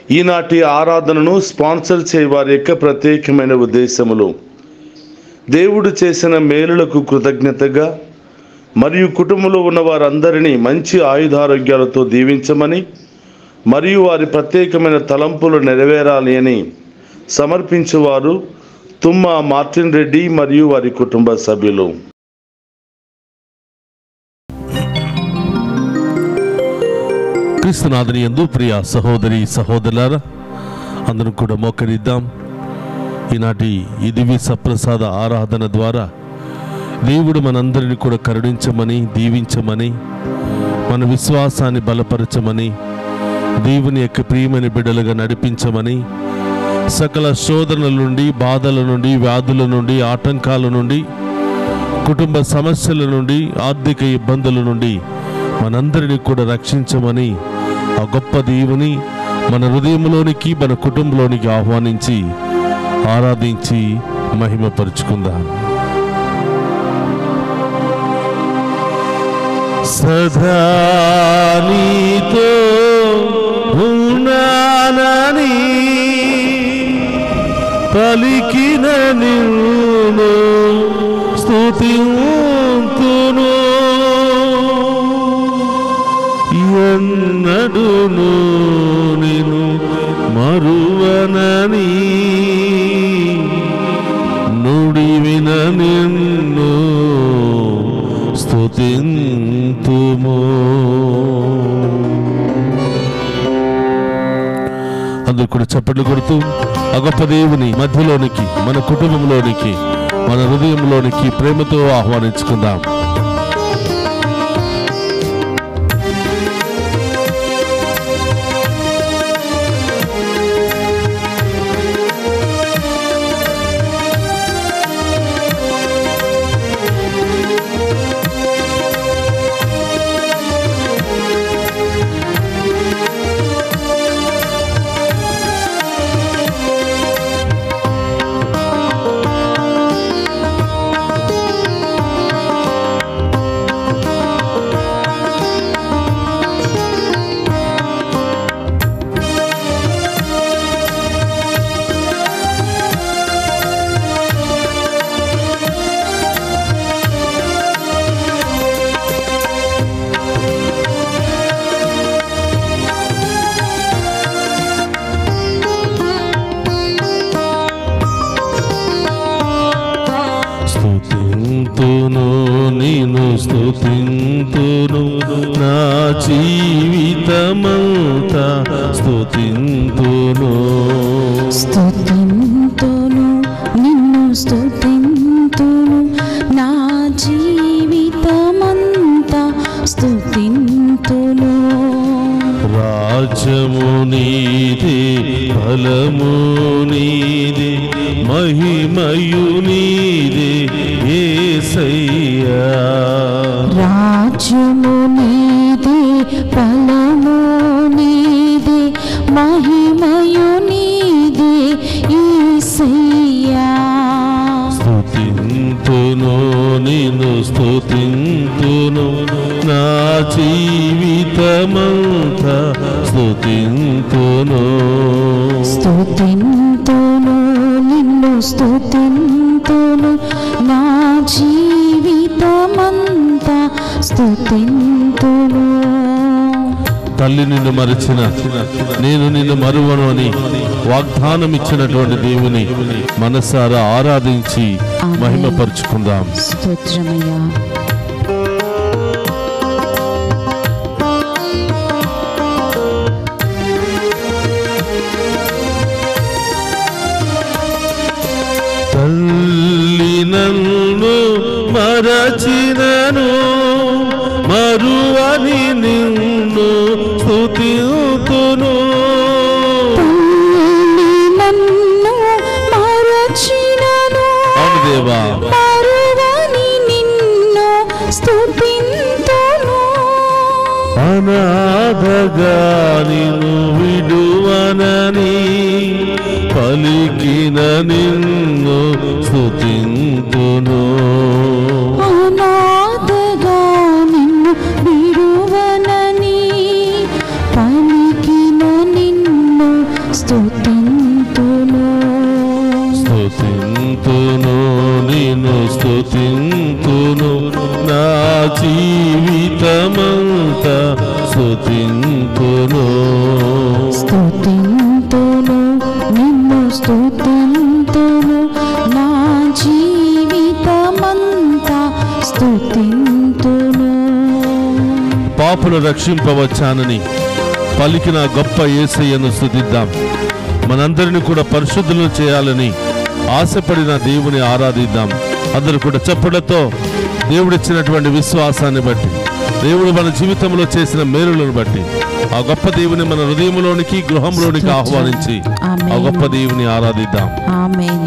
ఈనాటి ఆరాధనను స్పాన్సర్ చేయ వారి యొక్క ప్రత్యేకమైన ఉద్దేశములు దేవుడు చేసిన మేలులకు కృతజ్ఞతగా మరియు కుటుంబంలో ఉన్న వారందరినీ మంచి ఆయుధారోగ్యాలతో దీవించమని మరియు వారి ప్రత్యేకమైన తలంపులు నెరవేరాలి అని సమర్పించువారు తుమ్మ మార్టిన్ రెడ్డి మరియు వారి కుటుంబ సభ్యులు క్రీస్తునాథుని ఎందు ప్రియ సహోదరి సహోదరులారా అందరం కూడా మోకరిద్దాం ఈనాటి ఈ దివ్య సప్రసాద ఆరాధన ద్వారా దేవుడు మనందరిని కూడా కరుణించమని దీవించమని మన విశ్వాసాన్ని బలపరచమని దేవుని యొక్క ప్రియమైన బిడ్డలుగా నడిపించమని సకల శోధనల నుండి బాధల నుండి వ్యాధుల నుండి ఆటంకాల నుండి కుటుంబ సమస్యల నుండి ఆర్థిక ఇబ్బందుల నుండి మనందరినీ కూడా రక్షించమని ఆ గొప్ప దేవుని మన హృదయంలోనికి మన కుటుంబంలోనికి ఆహ్వానించి ఆరాధించి మహిమపరుచుకుందాం సదా నీతో ఉన్నానని పలికిన నిన్ను స్తుతింతును ఎన్నడును నిన్ను మరువనని నుడివిన నిన్ను స్తుతింతుము అందరూ కూడా చప్పట్లు కొడుతూ ఆ గొప్ప దేవుని మధ్యలోనికి మన కుటుంబంలోనికి మన హృదయంలోనికి ప్రేమతో ఆహ్వానించుకుందాం స్తుతింతును నేను స్తుతింతును నా జీవితమంతా స్తుతింతును స్తుతింతును నిన్ను స్తుతింతును నా జీవితమంతా స్తుతింతును రాజ్యము నీదే ఫలము నీదే మహిమయు నీదే ఏసయ్యా రాజ్యము నీదే ఫలము నీదే మహిమయు నీదే ఈసయ్యా స్తుతింతును నిన్ను స్తుతింతును నా జీవితమంతా స్తుతింతును స్తుతింతును నిన్ను స్తుతింతును నా జీవితమంతా స్తుతింతును తల్లి నిన్ను మరచిన నేను నిన్ను మరువను అని వాగ్దానం ఇచ్చినటువంటి దేవుని మనసారా ఆరాధించి ఆమేన్. మహిమపరుచుకుందాం స్తోత్రమయ్యా తల్లి నన్ను మరచినను మరువని నిన్ను స్తుతితును తల్లి నన్ను మరచినను అవును దేవా మరువని నిన్ను స్తుతింతును అనాథగా నిన్ను విడువనని పలికిన నిన్ను స్తుతింతును అనాథగా నిన్ను విడువనని పలికిన నిన్ను స్తుతింతును స్తుతింతును నిన్ను స్తుతింతును నా జీవితమంతా స్తుతింతును పాపులు రక్షింపవచ్చానని పలికిన గొప్ప యేసయ్యను స్తుతిద్దాం మనందరిని కూడా పరిశుద్ధులను చేయాలని ఆశపడిన దేవుని ఆరాధిద్దాం అందరూ కూడా చప్పులతో దేవుడిచ్చినటువంటి విశ్వాసాన్ని బట్టి దేవుడు మన జీవితంలో చేసిన మేలులను బట్టి ఆ గొప్ప దేవుని మన హృదయంలోనికి గృహంలోనికి ఆహ్వానించి ఆ గొప్ప దేవుని ఆరాధిద్దాం ఆమేన్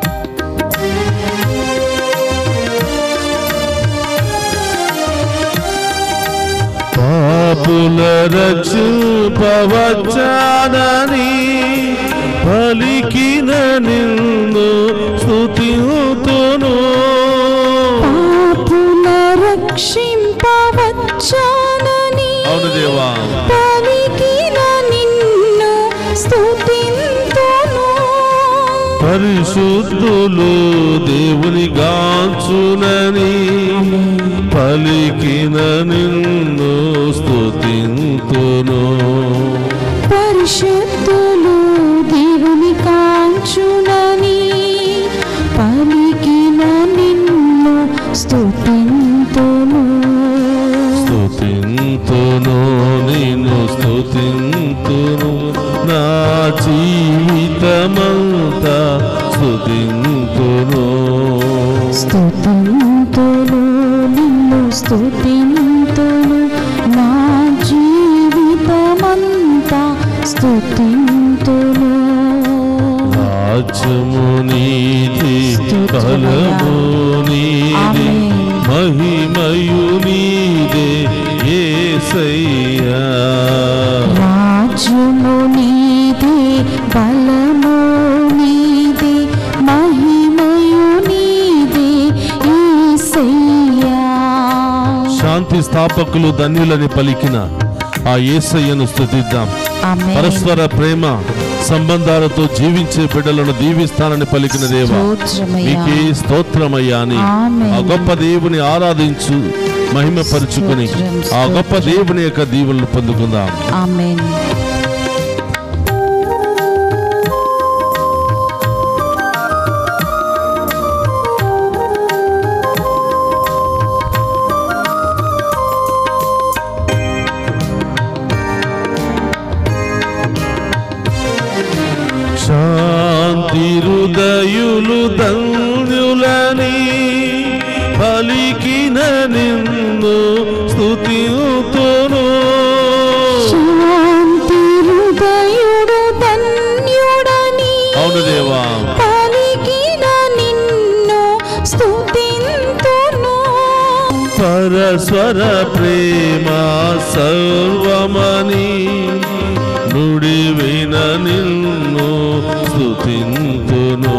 పాపుల రక్షింపవచ్చానని పలికిన నిన్ను స్తుతితును పాపుల రక్షింపవచ్చానని అవును దేవా పలికిన నిన్ను స్తుతింతును పరిశుద్ధులు దేవుని గాంచునని పలికిన నిన్ను స్తుతితును పరిశుద్ధులు దేవుని కాంచునని పలికిన నిన్ను స్తుతింతును స్తుతింతును నిన్ను స్తుతింతును నా జీవితమంతా స్తుతింతును స్తుతింతును నిన్ను స్తుతింతును నా జీవితమంతా స్తుతింతును రాజ్యము నీది బలము నీది ఆమేన్. మహిమయు నీదే యేసయ్యా రాజ్యము నీదే బలము నీదే మహిమయు నీదే యేసయ్యా శాంతి స్థాపకులు ధన్యులని పలికిన ఆ యేసయ్యను స్తుతిద్దాం ఆమేన్ పరస్పర ప్రేమ సంబంధాలతో జీవించే బిడ్డలను దీవిస్తానని పలికిన దేవ స్తోత్రమయ్యా మీకే స్తోత్రమయ్యా అని ఆమేన్. ఆ గొప్ప దేవుని ఆరాధించు మహిమపరుచుకొని స్తోత్రం, ఆ గొప్ప స్తోత్రం. దేవుని యొక్క దీవులను పొందుకుందాం ఆమేన్ శాంతి హృదయులు ధన్యులని పలికిన నిన్ను స్తుతితును శాంతి హృదయుడు ధన్యుడని అవును దేవా పలికిన నిన్ను స్తుతింతును పరస్వర ప్రేమ సర్వమని నుడి విన నిన్ను స్తుతింతును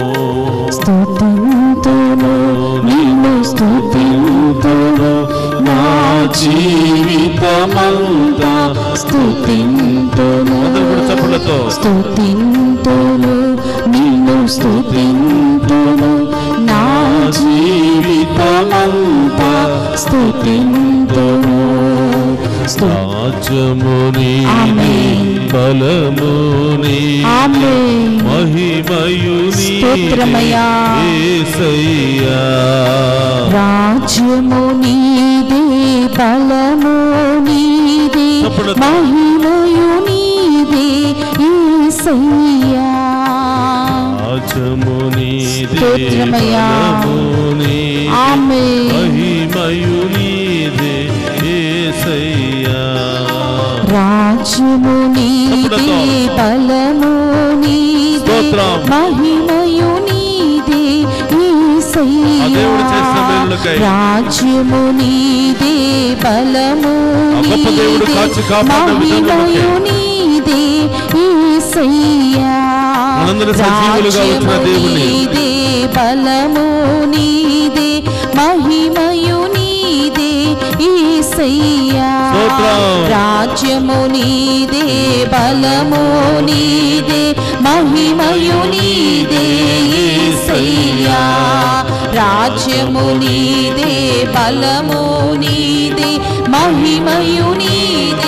స్తుతింతును నిన్ను స్తుతింతును నా జీవితమంతా స్తుతింతును అందరూ కూడా చప్పట్లతో. స్తుతింతును నిన్ను స్తుతింతును నా జీవితమంతా స్తుతింతును స్తు- రాజ్యము నీది ఆమేన్. బలము నీది ఆమేన్. మహిమయు నీది స్తోత్రమయ్యా. యేసయ్యా రాజ్యము నీదే బలము నీదే చప్పట్లతో. మహిమయు నీదే యేసయ్యా రాజ్యము నీదే స్తోత్రమయ్యా. బలము నీదే ఆమేన్. మహిమయు నీదే యేసయ్యా రాజ్యము నీదే చప్పట్లతో. బలము నీదే స్తోత్రం. మహిమయు నీదే యేసయ్యా. ఆ దేవుడు చేసిన మేలులకై. రాజ్యము నీదే బలము ఆ గొప్ప దేవుడు నీదే, కాచి కాపాడిన విధములకై. మహిమయు నీదే యేసయ్యా. మనందరం సజీవులుగా వచ్చిన రాజ్యము దేవుని. నీదే బలము నీదే మహిమయు నీదే యేసయ్యా. స్తోత్రం. రాజ్యము నీదే బలము నీదే మహిమయు నీదే యేసయ్యా. రాజ్యము నీదే బలము నీదే మహిమయు నీదే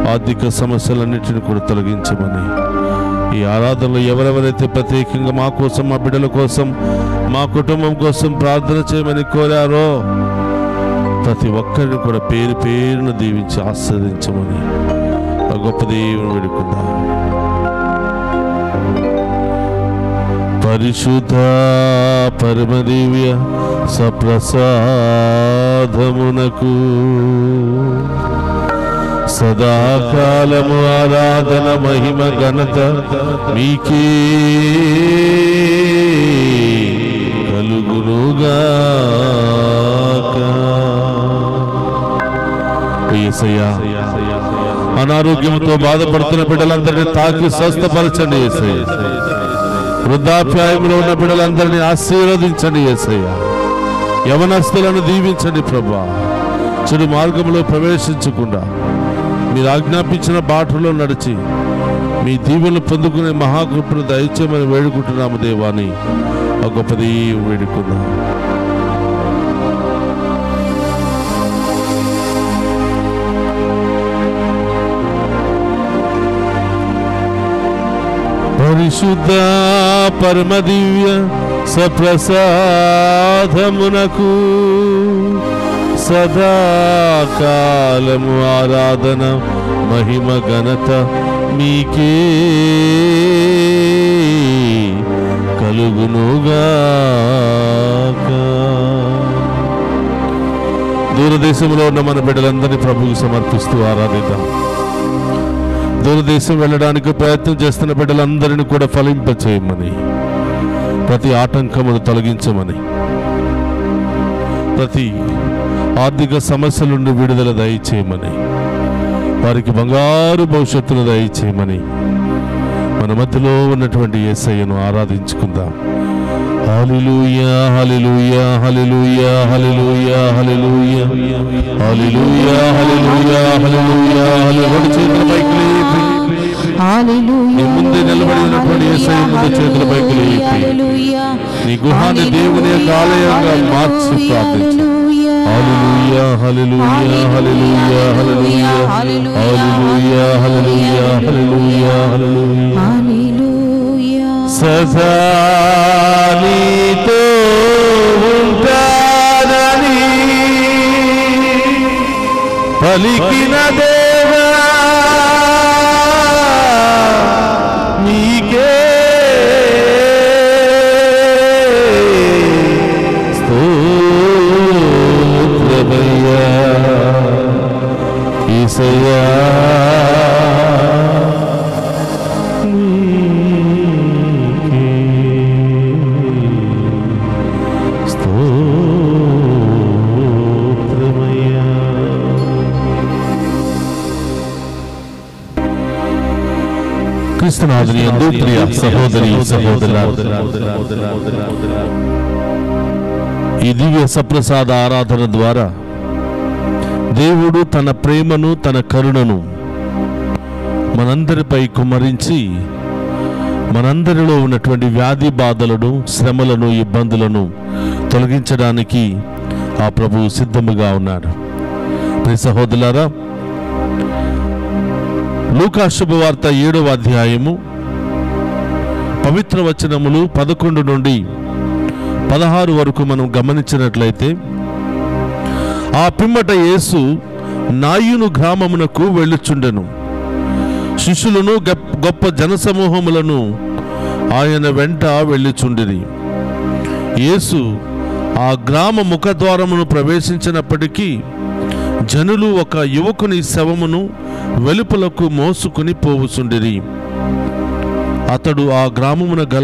ఆర్థిక సమస్యలన్నింటిని కూడా తొలగించమని ఈ ఆరాధనలో ఎవరెవరైతే ప్రత్యేకంగా మా కోసం మా బిడ్డల కోసం మా కుటుంబం కోసం ప్రార్థన చేయమని కోరారో ప్రతి ఒక్కరిని కూడా పేరు పేరును దీవించి ఆస్వాదించమని ఆ గొప్ప దేవుని వేడుకుందాం పరిశుద్ధ పరమదివ్య సప్రసాదమునకు సదాకాలము ఆరాధన మహిమ ఘనత మీకే కలుగునుగాక యేసయ్యా అనారోగ్యంతో బాధపడుతున్న బిడ్డలందరినీ తాకి స్వస్థపరచండి యేసయ్య వృద్ధాప్యాయంలో ఉన్న బిడ్డలందరినీ ఆశీర్వదించండి యేసయ్య యవనస్తులను దీవించండి ప్రభా చెడు మార్గంలో ప్రవేశించకుండా మీరు ఆజ్ఞాపించిన బాటలో నడిచి మీ దీవెనలు పొందుకునే మహాకృపను దయచేయమని వేడుకుంటున్నాము దేవాని ఆ గొప్పది వేడుకుందాం పరిశుద్ధ పరమదివ్య సప్రసాదమునకు సదాకాలము ఆరాధన మహిమ ఘనత మీకే కలుగునుగాక దూరదేశంలో ఉన్న మన బిడ్డలందరినీ ప్రభువుకు సమర్పిస్తూ ఆరాధిద్దాం దూరదేశం వెళ్ళడానికి ప్రయత్నం చేస్తున్న బిడ్డలందరినీ కూడా ఫలింపచేయమని ప్రతి ఆటంకమును తొలగించమని ప్రతి ఆర్థిక సమస్యల నుండి విడుదల దయచేయమని వారికి బంగారు భవిష్యత్తును దయచేయమని మన మధ్యలో ఉన్నటువంటి యేసయ్యను ఆరాధించుకుందాం హల్లెలూయా హల్లెలూయా హల్లెలూయా హల్లెలూయా హల్లెలూయా హల్లెలూయా హల్లెలూయా హల్లెలూయా హల్లెలూయా చేతుల పైకి లేపి నీ ముందే నిలబడినటువంటి యేసయ్య ముందు చేతుల పైకి లేపి నీ గుహాన్ని దేవుని యొక్క ఆలయంగా మార్చి ప్రార్థించు హల్లెలూయా హల్లెలూయా హల్లెలూయా హల్లెలూయా హల్లెలూయా హల్లెలూయా హల్లెలూయా హల్లెలూయా సదా నీతో ఉంటానని పలికిన దేవా నీకే స్తోత్రమయ్యా ఈసయ్యా స్తోత్రమయ్యా క్రిస్తునాథుని యందు ప్రియ సహోదరి ఈ దివ్య సప్రసాద ఆరాధన ద్వారా దేవుడు తన ప్రేమను తన కరుణను మనందరిపై కుమ్మరించి మనందరిలో ఉన్నటువంటి వ్యాధి బాధలను శ్రమలను ఇబ్బందులను తొలగించడానికి ఆ ప్రభువు సిద్ధముగా ఉన్నాడు ప్రియ సహోదరులారా లూకా శుభవార్త ఏడవ అధ్యాయము పవిత్ర వచనములు పదకొండు నుండి పదహారు వరకు మనం గమనించినట్లయితే ఆ పిమ్మట యేసు నాయును గ్రామమునకు వెళ్ళుచుండెను శిష్యులను గప్- గొప్ప జనసమూహములను ఆయన వెంట వెళ్ళుచుండిరి యేసు ఆ గ్రామ ముఖద్వారమును ప్రవేశించినప్పటికీ జనులు ఒక యువకుని శవమును వెలుపలకు మోసుకుని పోవుచుండిరి అతడు ఆ గ్రామమున గల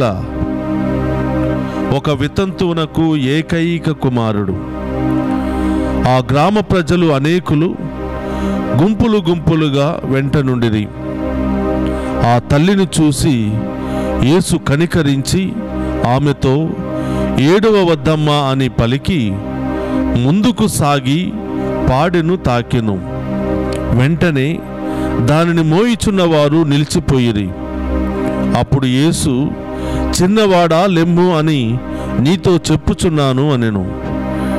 ఒక వితంతువునకు ఏకైక కుమారుడు ఆ గ్రామ ప్రజలు అనేకులు గుంపులు గుంపులుగా వెంట నుండిరి ఆ తల్లిని చూసి యేసు కనికరించి ఆమెతో ఏడవ వద్దమ్మా అని పలికి ముందుకు సాగి పాడెను తాకెను వెంటనే దానిని మోయిచున్నవారు నిలిచిపోయిరి అప్పుడు యేసు చిన్నవాడా లెమ్ము అని నీతో చెప్పుచున్నాను అనెను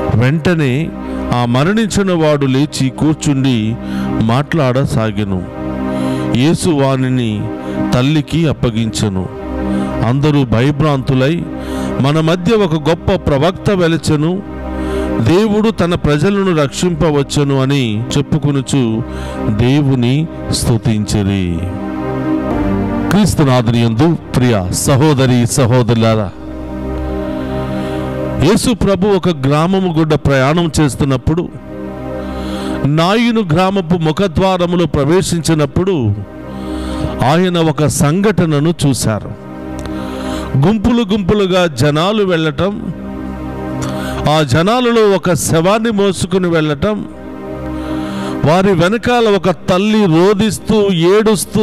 వెంటనే ఆ మరణించిన వాడు లేచి కూర్చుండి మాట్లాడసాగెను యేసు వానిని తల్లికి అప్పగించెను అందరూ భయభ్రాంతులై మన మధ్య ఒక గొప్ప ప్రవక్త వెలచెను దేవుడు తన ప్రజలను రక్షింపవచ్చును అని చెప్పుకొనుచు దేవుని స్తుతించిరి క్రీస్తునాథుని యందు ప్రియ సహోదరి సహోదరులారా యేసు ప్రభు ఒక గ్రామము గుడ్డ ప్రయాణం చేస్తున్నప్పుడు నాయును గ్రామపు ముఖద్వారములో ప్రవేశించినప్పుడు ఆయన ఒక సంఘటనను చూశారు గుంపులు గుంపులుగా జనాలు వెళ్ళటం ఆ జనాలలో ఒక శవాన్ని మోసుకుని వెళ్ళటం వారి వెనకాల ఒక తల్లి రోదిస్తూ ఏడుస్తూ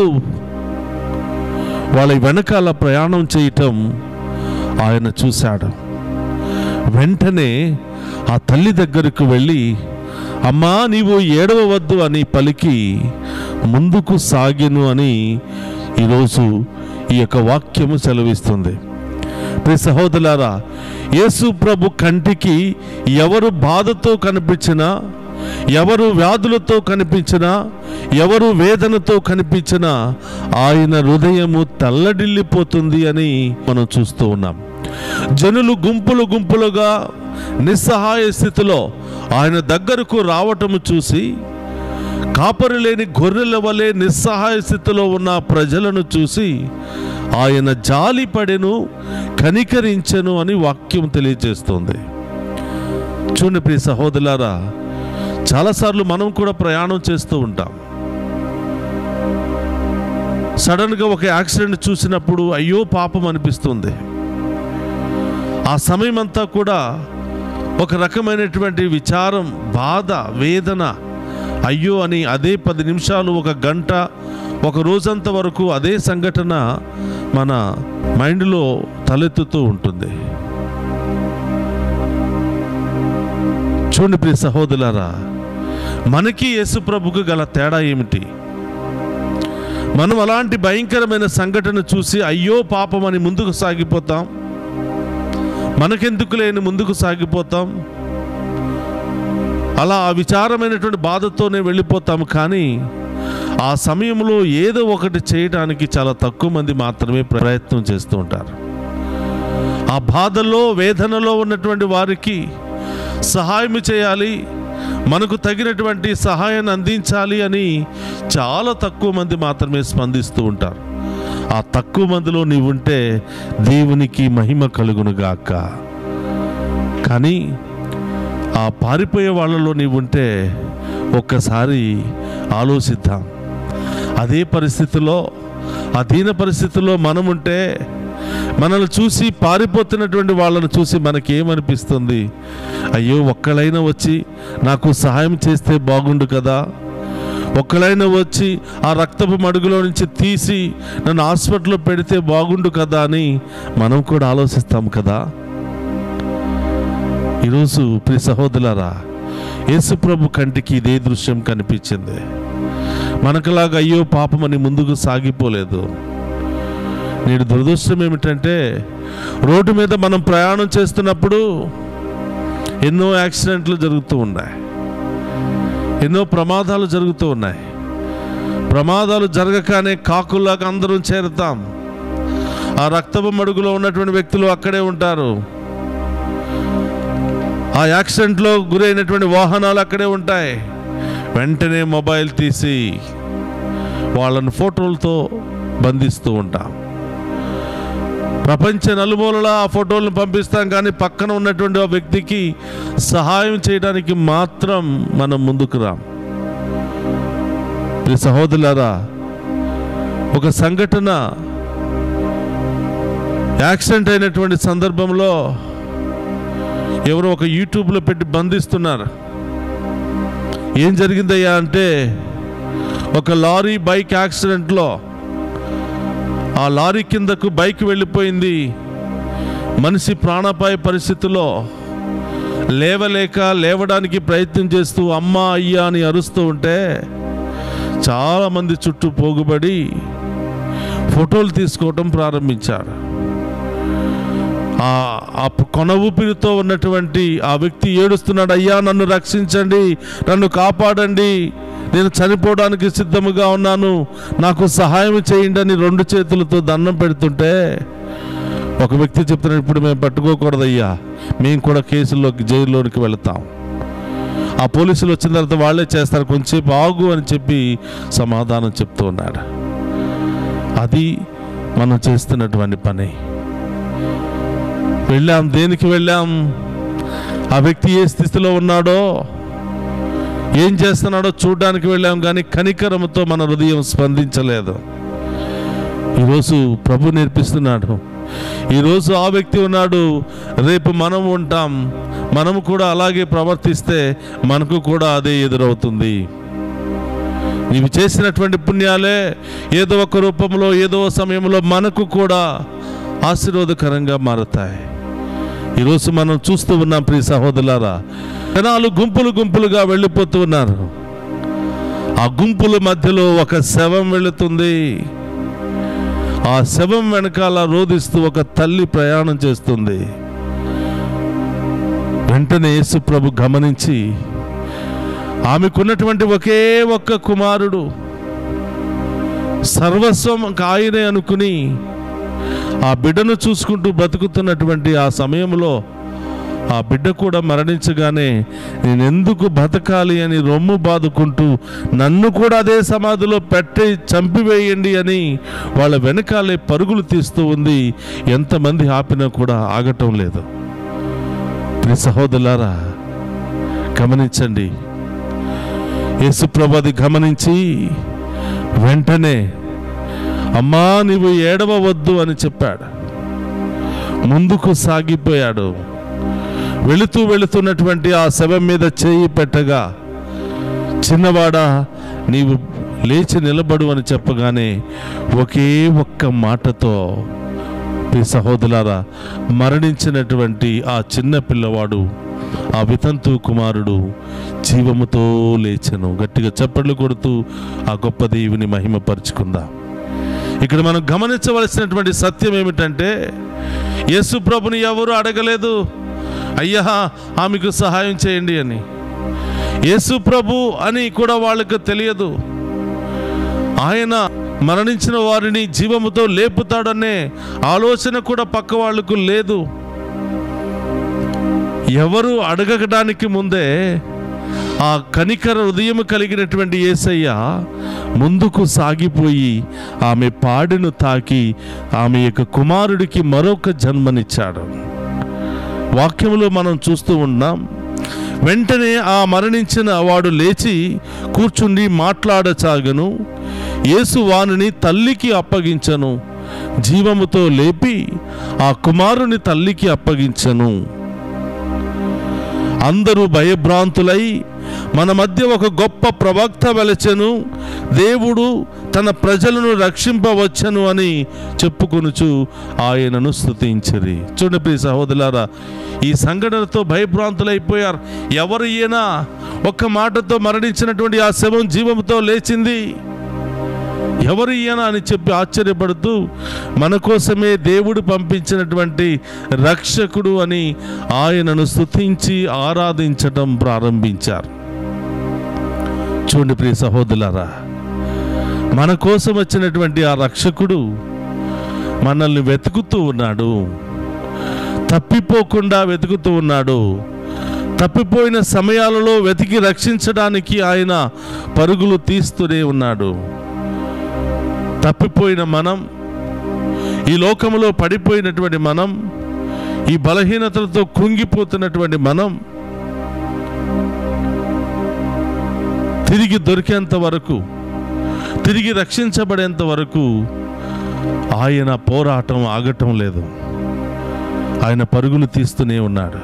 వాళ్ళ వెనకాల ప్రయాణం చేయటం ఆయన చూశాడు వెంటనే ఆ తల్లి దగ్గరకు వెళ్ళి అమ్మా నీవు ఏడవవద్దు అని పలికి ముందుకు సాగెను అని ఈరోజు ఈ యొక్క వాక్యము సెలవిస్తుంది ప్రియ సహోదరులారా యేసు ప్రభు కంటికి ఎవరు బాధతో కనిపించినా ఎవరు వ్యాధులతో కనిపించినా ఎవరు వేదనతో కనిపించినా ఆయన హృదయము తల్లడిల్లిపోతుంది అని మనం చూస్తూ ఉన్నాం జనులు గుంపులు గుంపులుగా నిస్సహాయ స్థితిలో ఆయన దగ్గరకు రావటము చూసి కాపరి లేని గొర్రెల వలె నిస్సహాయ స్థితిలో ఉన్న ప్రజలను చూసి ఆయన జాలి పడెను కనికరించెను అని వాక్యం తెలియజేస్తుంది చూడండి ప్రియ సహోదరులారా చాలాసార్లు మనం కూడా ప్రయాణం చేస్తూ ఉంటాం సడన్గా ఒక యాక్సిడెంట్ చూసినప్పుడు అయ్యో పాపం అనిపిస్తుంది ఆ సమయం అంతా కూడా ఒక రకమైనటువంటి విచారం బాధ వేదన అయ్యో అని అదే పది నిమిషాలు ఒక గంట ఒక రోజంత వరకు అదే సంఘటన మన మైండ్లో తలెత్తుతూ ఉంటుంది చూడండి ప్రియ సహోదరులారా మనకి యేసు ప్రభుకు గల తేడా ఏమిటి మనం అలాంటి భయంకరమైన సంఘటన చూసి అయ్యో పాపం అని ముందుకు సాగిపోతాం మనకెందుకు లేని ముందుకు సాగిపోతాం అలా ఆ విచారమైనటువంటి బాధతోనే వెళ్ళిపోతాం కానీ ఆ సమయంలో ఏదో ఒకటి చేయడానికి చాలా తక్కువ మంది మాత్రమే ప్రయత్నం చేస్తూ ఉంటారు ఆ బాధలో వేదనలో ఉన్నటువంటి వారికి సహాయం చేయాలి మనకు తగినటువంటి సహాయాన్ని అందించాలి అని చాలా తక్కువ మంది మాత్రమే స్పందిస్తూ ఉంటారు ఆ తక్కువ మందిలో నీవు ఉంటే దేవునికి మహిమ కలుగునుగాక కానీ ఆ పారిపోయే వాళ్ళలో నీవు ఉంటే ఒక్కసారి ఆలోచిద్దాం అదే పరిస్థితిలో ఆ దీన పరిస్థితిలో మనం ఉంటే మనల్ని చూసి పారిపోతున్నటువంటి వాళ్ళని చూసి మనకేమనిపిస్తుంది అయ్యో ఒక్కలైనా వచ్చి నాకు సహాయం చేస్తే బాగుండు కదా ఒక్కలైనా వచ్చి ఆ రక్తపు మడుగులో నుంచి తీసి నన్ను హాస్పిటల్లో పెడితే బాగుండు కదా అని మనం కూడా ఆలోచిస్తాం కదా ఈరోజు ప్రియ సహోదరులారా యేసుప్రభు కంటికి ఇదే దృశ్యం కనిపించింది మనకులాగా అయ్యో పాపమని ముందుకు సాగిపోలేదు నేడు దురదృష్టం ఏమిటంటే రోడ్డు మీద మనం ప్రయాణం చేస్తున్నప్పుడు ఎన్నో యాక్సిడెంట్లు జరుగుతూ ఉన్నాయి ఎన్నో ప్రమాదాలు జరుగుతూ ఉన్నాయి ప్రమాదాలు జరగగానే కాకుల్లాగా అందరం చేరుతాం ఆ రక్తపు మడుగులో ఉన్నటువంటి వ్యక్తులు అక్కడే ఉంటారు ఆ యాక్సిడెంట్లో గురైనటువంటి వాహనాలు అక్కడే ఉంటాయి వెంటనే మొబైల్ తీసి వాళ్ళని ఫోటోలతో బంధిస్తూ ఉంటాం ప్రపంచ నలుమూలలా ఆ ఫోటోలను పంపిస్తాం కానీ పక్కన ఉన్నటువంటి ఆ వ్యక్తికి సహాయం చేయడానికి మాత్రం మనం ముందుకు రాం ప్రియ సహోదరులారా ఒక సంఘటన యాక్సిడెంట్ అయినటువంటి సందర్భంలో ఎవరో ఒక యూట్యూబ్లో పెట్టి బంధిస్తున్నారు ఏం జరిగిందయ్యా అంటే ఒక లారీ బైక్ యాక్సిడెంట్లో ఆ లారీ కిందకు బైక్ వెళ్ళిపోయింది మనిషి ప్రాణాపాయ పరిస్థితిలో లేవలేక లేవడానికి ప్రయత్నం చేస్తూ అమ్మ అయ్యా అని అరుస్తూ ఉంటే చాలామంది చుట్టూ పోగుబడి ఫోటోలు తీసుకోవటం ప్రారంభించారు ఆ ఆ కొన ఊపిరితో ఉన్నటువంటి ఆ వ్యక్తి ఏడుస్తున్నాడు అయ్యా నన్ను రక్షించండి నన్ను కాపాడండి నేను చనిపోవడానికి సిద్ధముగా ఉన్నాను నాకు సహాయం చేయండి అని రెండు చేతులతో దండం పెడుతుంటే ఒక వ్యక్తి చెప్తున్నాడు ఇప్పుడు మేము పట్టుకోకూడదయ్యా మేము కూడా కేసుల్లోకి జైల్లోనికి వెళతాం ఆ పోలీసులు వచ్చిన తర్వాత వాళ్ళే చేస్తారు కొంచెంసేపు ఆగు అని చెప్పి సమాధానం చెప్తూ ఉన్నాడు అది మనం చేస్తున్నటువంటి పని వెళ్ళాం దేనికి వెళ్ళాం ఆ వ్యక్తి ఏ స్థితిలో ఉన్నాడో ఏం చేస్తున్నాడో చూడడానికి వెళ్ళాం కానీ కనికరముతో మన హృదయం స్పందించలేదు ఈరోజు ప్రభు నేర్పిస్తున్నాడు ఈరోజు ఆ వ్యక్తి ఉన్నాడు రేపు మనం ఉంటాం మనము కూడా అలాగే ప్రవర్తిస్తే మనకు కూడా అదే ఎదురవుతుంది నీవు చేసినటువంటి పుణ్యాలే ఏదో ఒక రూపంలో ఏదో సమయంలో మనకు కూడా ఆశీర్వాదకరంగా మారతాయి ఈరోజు మనం చూస్తూ ఉన్నాం ప్రియ సహోదరులారా జనాలు గుంపులు గుంపులుగా వెళ్ళిపోతూ ఉన్నారు ఆ గుంపుల మధ్యలో ఒక శవం వెళుతుంది ఆ శవం వెనకాల రోధిస్తూ ఒక తల్లి ప్రయాణం చేస్తుంది వెంటనే యేసు ప్రభు గమనించి ఆమెకున్నటువంటి ఒకే ఒక్క కుమారుడు సర్వస్వం ఆయనే అనుకుని ఆ బిడ్డను చూసుకుంటూ బ్రతుకుతున్నటువంటి ఆ సమయంలో ఆ బిడ్డ కూడా మరణించగానే నేను ఎందుకు బతకాలి అని రొమ్ము బాదుకుంటూ నన్ను కూడా అదే సమాధిలో పెట్టి చంపివేయండి అని వాళ్ళ వెనకాలే పరుగులు తీస్తూ ఉంది ఎంతమంది ఆపినా కూడా ఆగటం లేదు ప్రియ సహోదరులారా గమనించండి యేసుప్రభు అది గమనించి వెంటనే అమ్మా నీవు ఏడవవద్దు అని చెప్పాడు ముందుకు సాగిపోయాడు వెళుతూ వెళుతున్నటువంటి ఆ శవం మీద చేయి పెట్టగా చిన్నవాడా నీవు లేచి నిలబడు అని చెప్పగానే ఒకే ఒక్క మాటతో ప్రియ సహోదరులారా మరణించినటువంటి ఆ చిన్న పిల్లవాడు ఆ వితంతు కుమారుడు జీవముతో లేచెను గట్టిగా చప్పట్లు కొడుతూ ఆ గొప్ప దేవుని మహిమపరుచుకుందాం ఇక్కడ మనం గమనించవలసినటువంటి సత్యం ఏమిటంటే యేసు ప్రభుని ఎవరు అడగలేదు అయ్యా ఆమెకు సహాయం చేయండి అని యేసు ప్రభు అని కూడా వాళ్ళకు తెలియదు ఆయన మరణించిన వారిని జీవముతో లేపుతాడనే ఆలోచన కూడా పక్క వాళ్ళకు లేదు ఎవరు అడగడానికి ముందే ఆ కనికర హృదయం కలిగినటువంటి యేసయ్య ముందుకు సాగిపోయి ఆమె పాడెను తాకి ఆమె యొక్క కుమారుడికి మరొక జన్మనిచ్చాడు వాక్యములో మనం చూస్తూ ఉన్నాం వెంటనే ఆ మరణించిన వాడు లేచి కూర్చుండి మాట్లాడసాగను యేసు వానిని తల్లికి అప్పగించను జీవముతో లేపి ఆ కుమారుని తల్లికి అప్పగించను అందరూ భయభ్రాంతులై మన మధ్య ఒక గొప్ప ప్రవక్త వెలచెను దేవుడు తన ప్రజలను రక్షింపవచ్చను అని చెప్పుకొనుచు ఆయనను స్తుతించిరి చూడండి ప్రియ సహోదరులారా ఈ సంఘటనతో భయభ్రాంతులైపోయారు ఎవరు ఈయన ఒక్క మాటతో మరణించినటువంటి ఆ శవం జీవంతో లేచింది ఎవరు ఈయన అని చెప్పి ఆశ్చర్యపడుతూ మన కోసమే దేవుడు పంపించినటువంటి రక్షకుడు అని ఆయనను స్తుతించి ఆరాధించటం ప్రారంభించారు చూడండి ప్రియ సహోదరులారా మన కోసం వచ్చినటువంటి ఆ రక్షకుడు మనల్ని వెతుకుతూ ఉన్నాడు తప్పిపోకుండా వెతుకుతూ ఉన్నాడు తప్పిపోయిన సమయాలలో వెతికి రక్షించడానికి ఆయన పరుగులు తీస్తూనే ఉన్నాడు తప్పిపోయిన మనం ఈ లోకములో పడిపోయినటువంటి మనం ఈ బలహీనతలతో కృంగిపోతున్నటువంటి మనం తిరిగి దొరికేంత వరకు తిరిగి రక్షించబడేంత వరకు ఆయన పోరాటం ఆగటం లేదు ఆయన పరుగులు తీస్తూనే ఉన్నాడు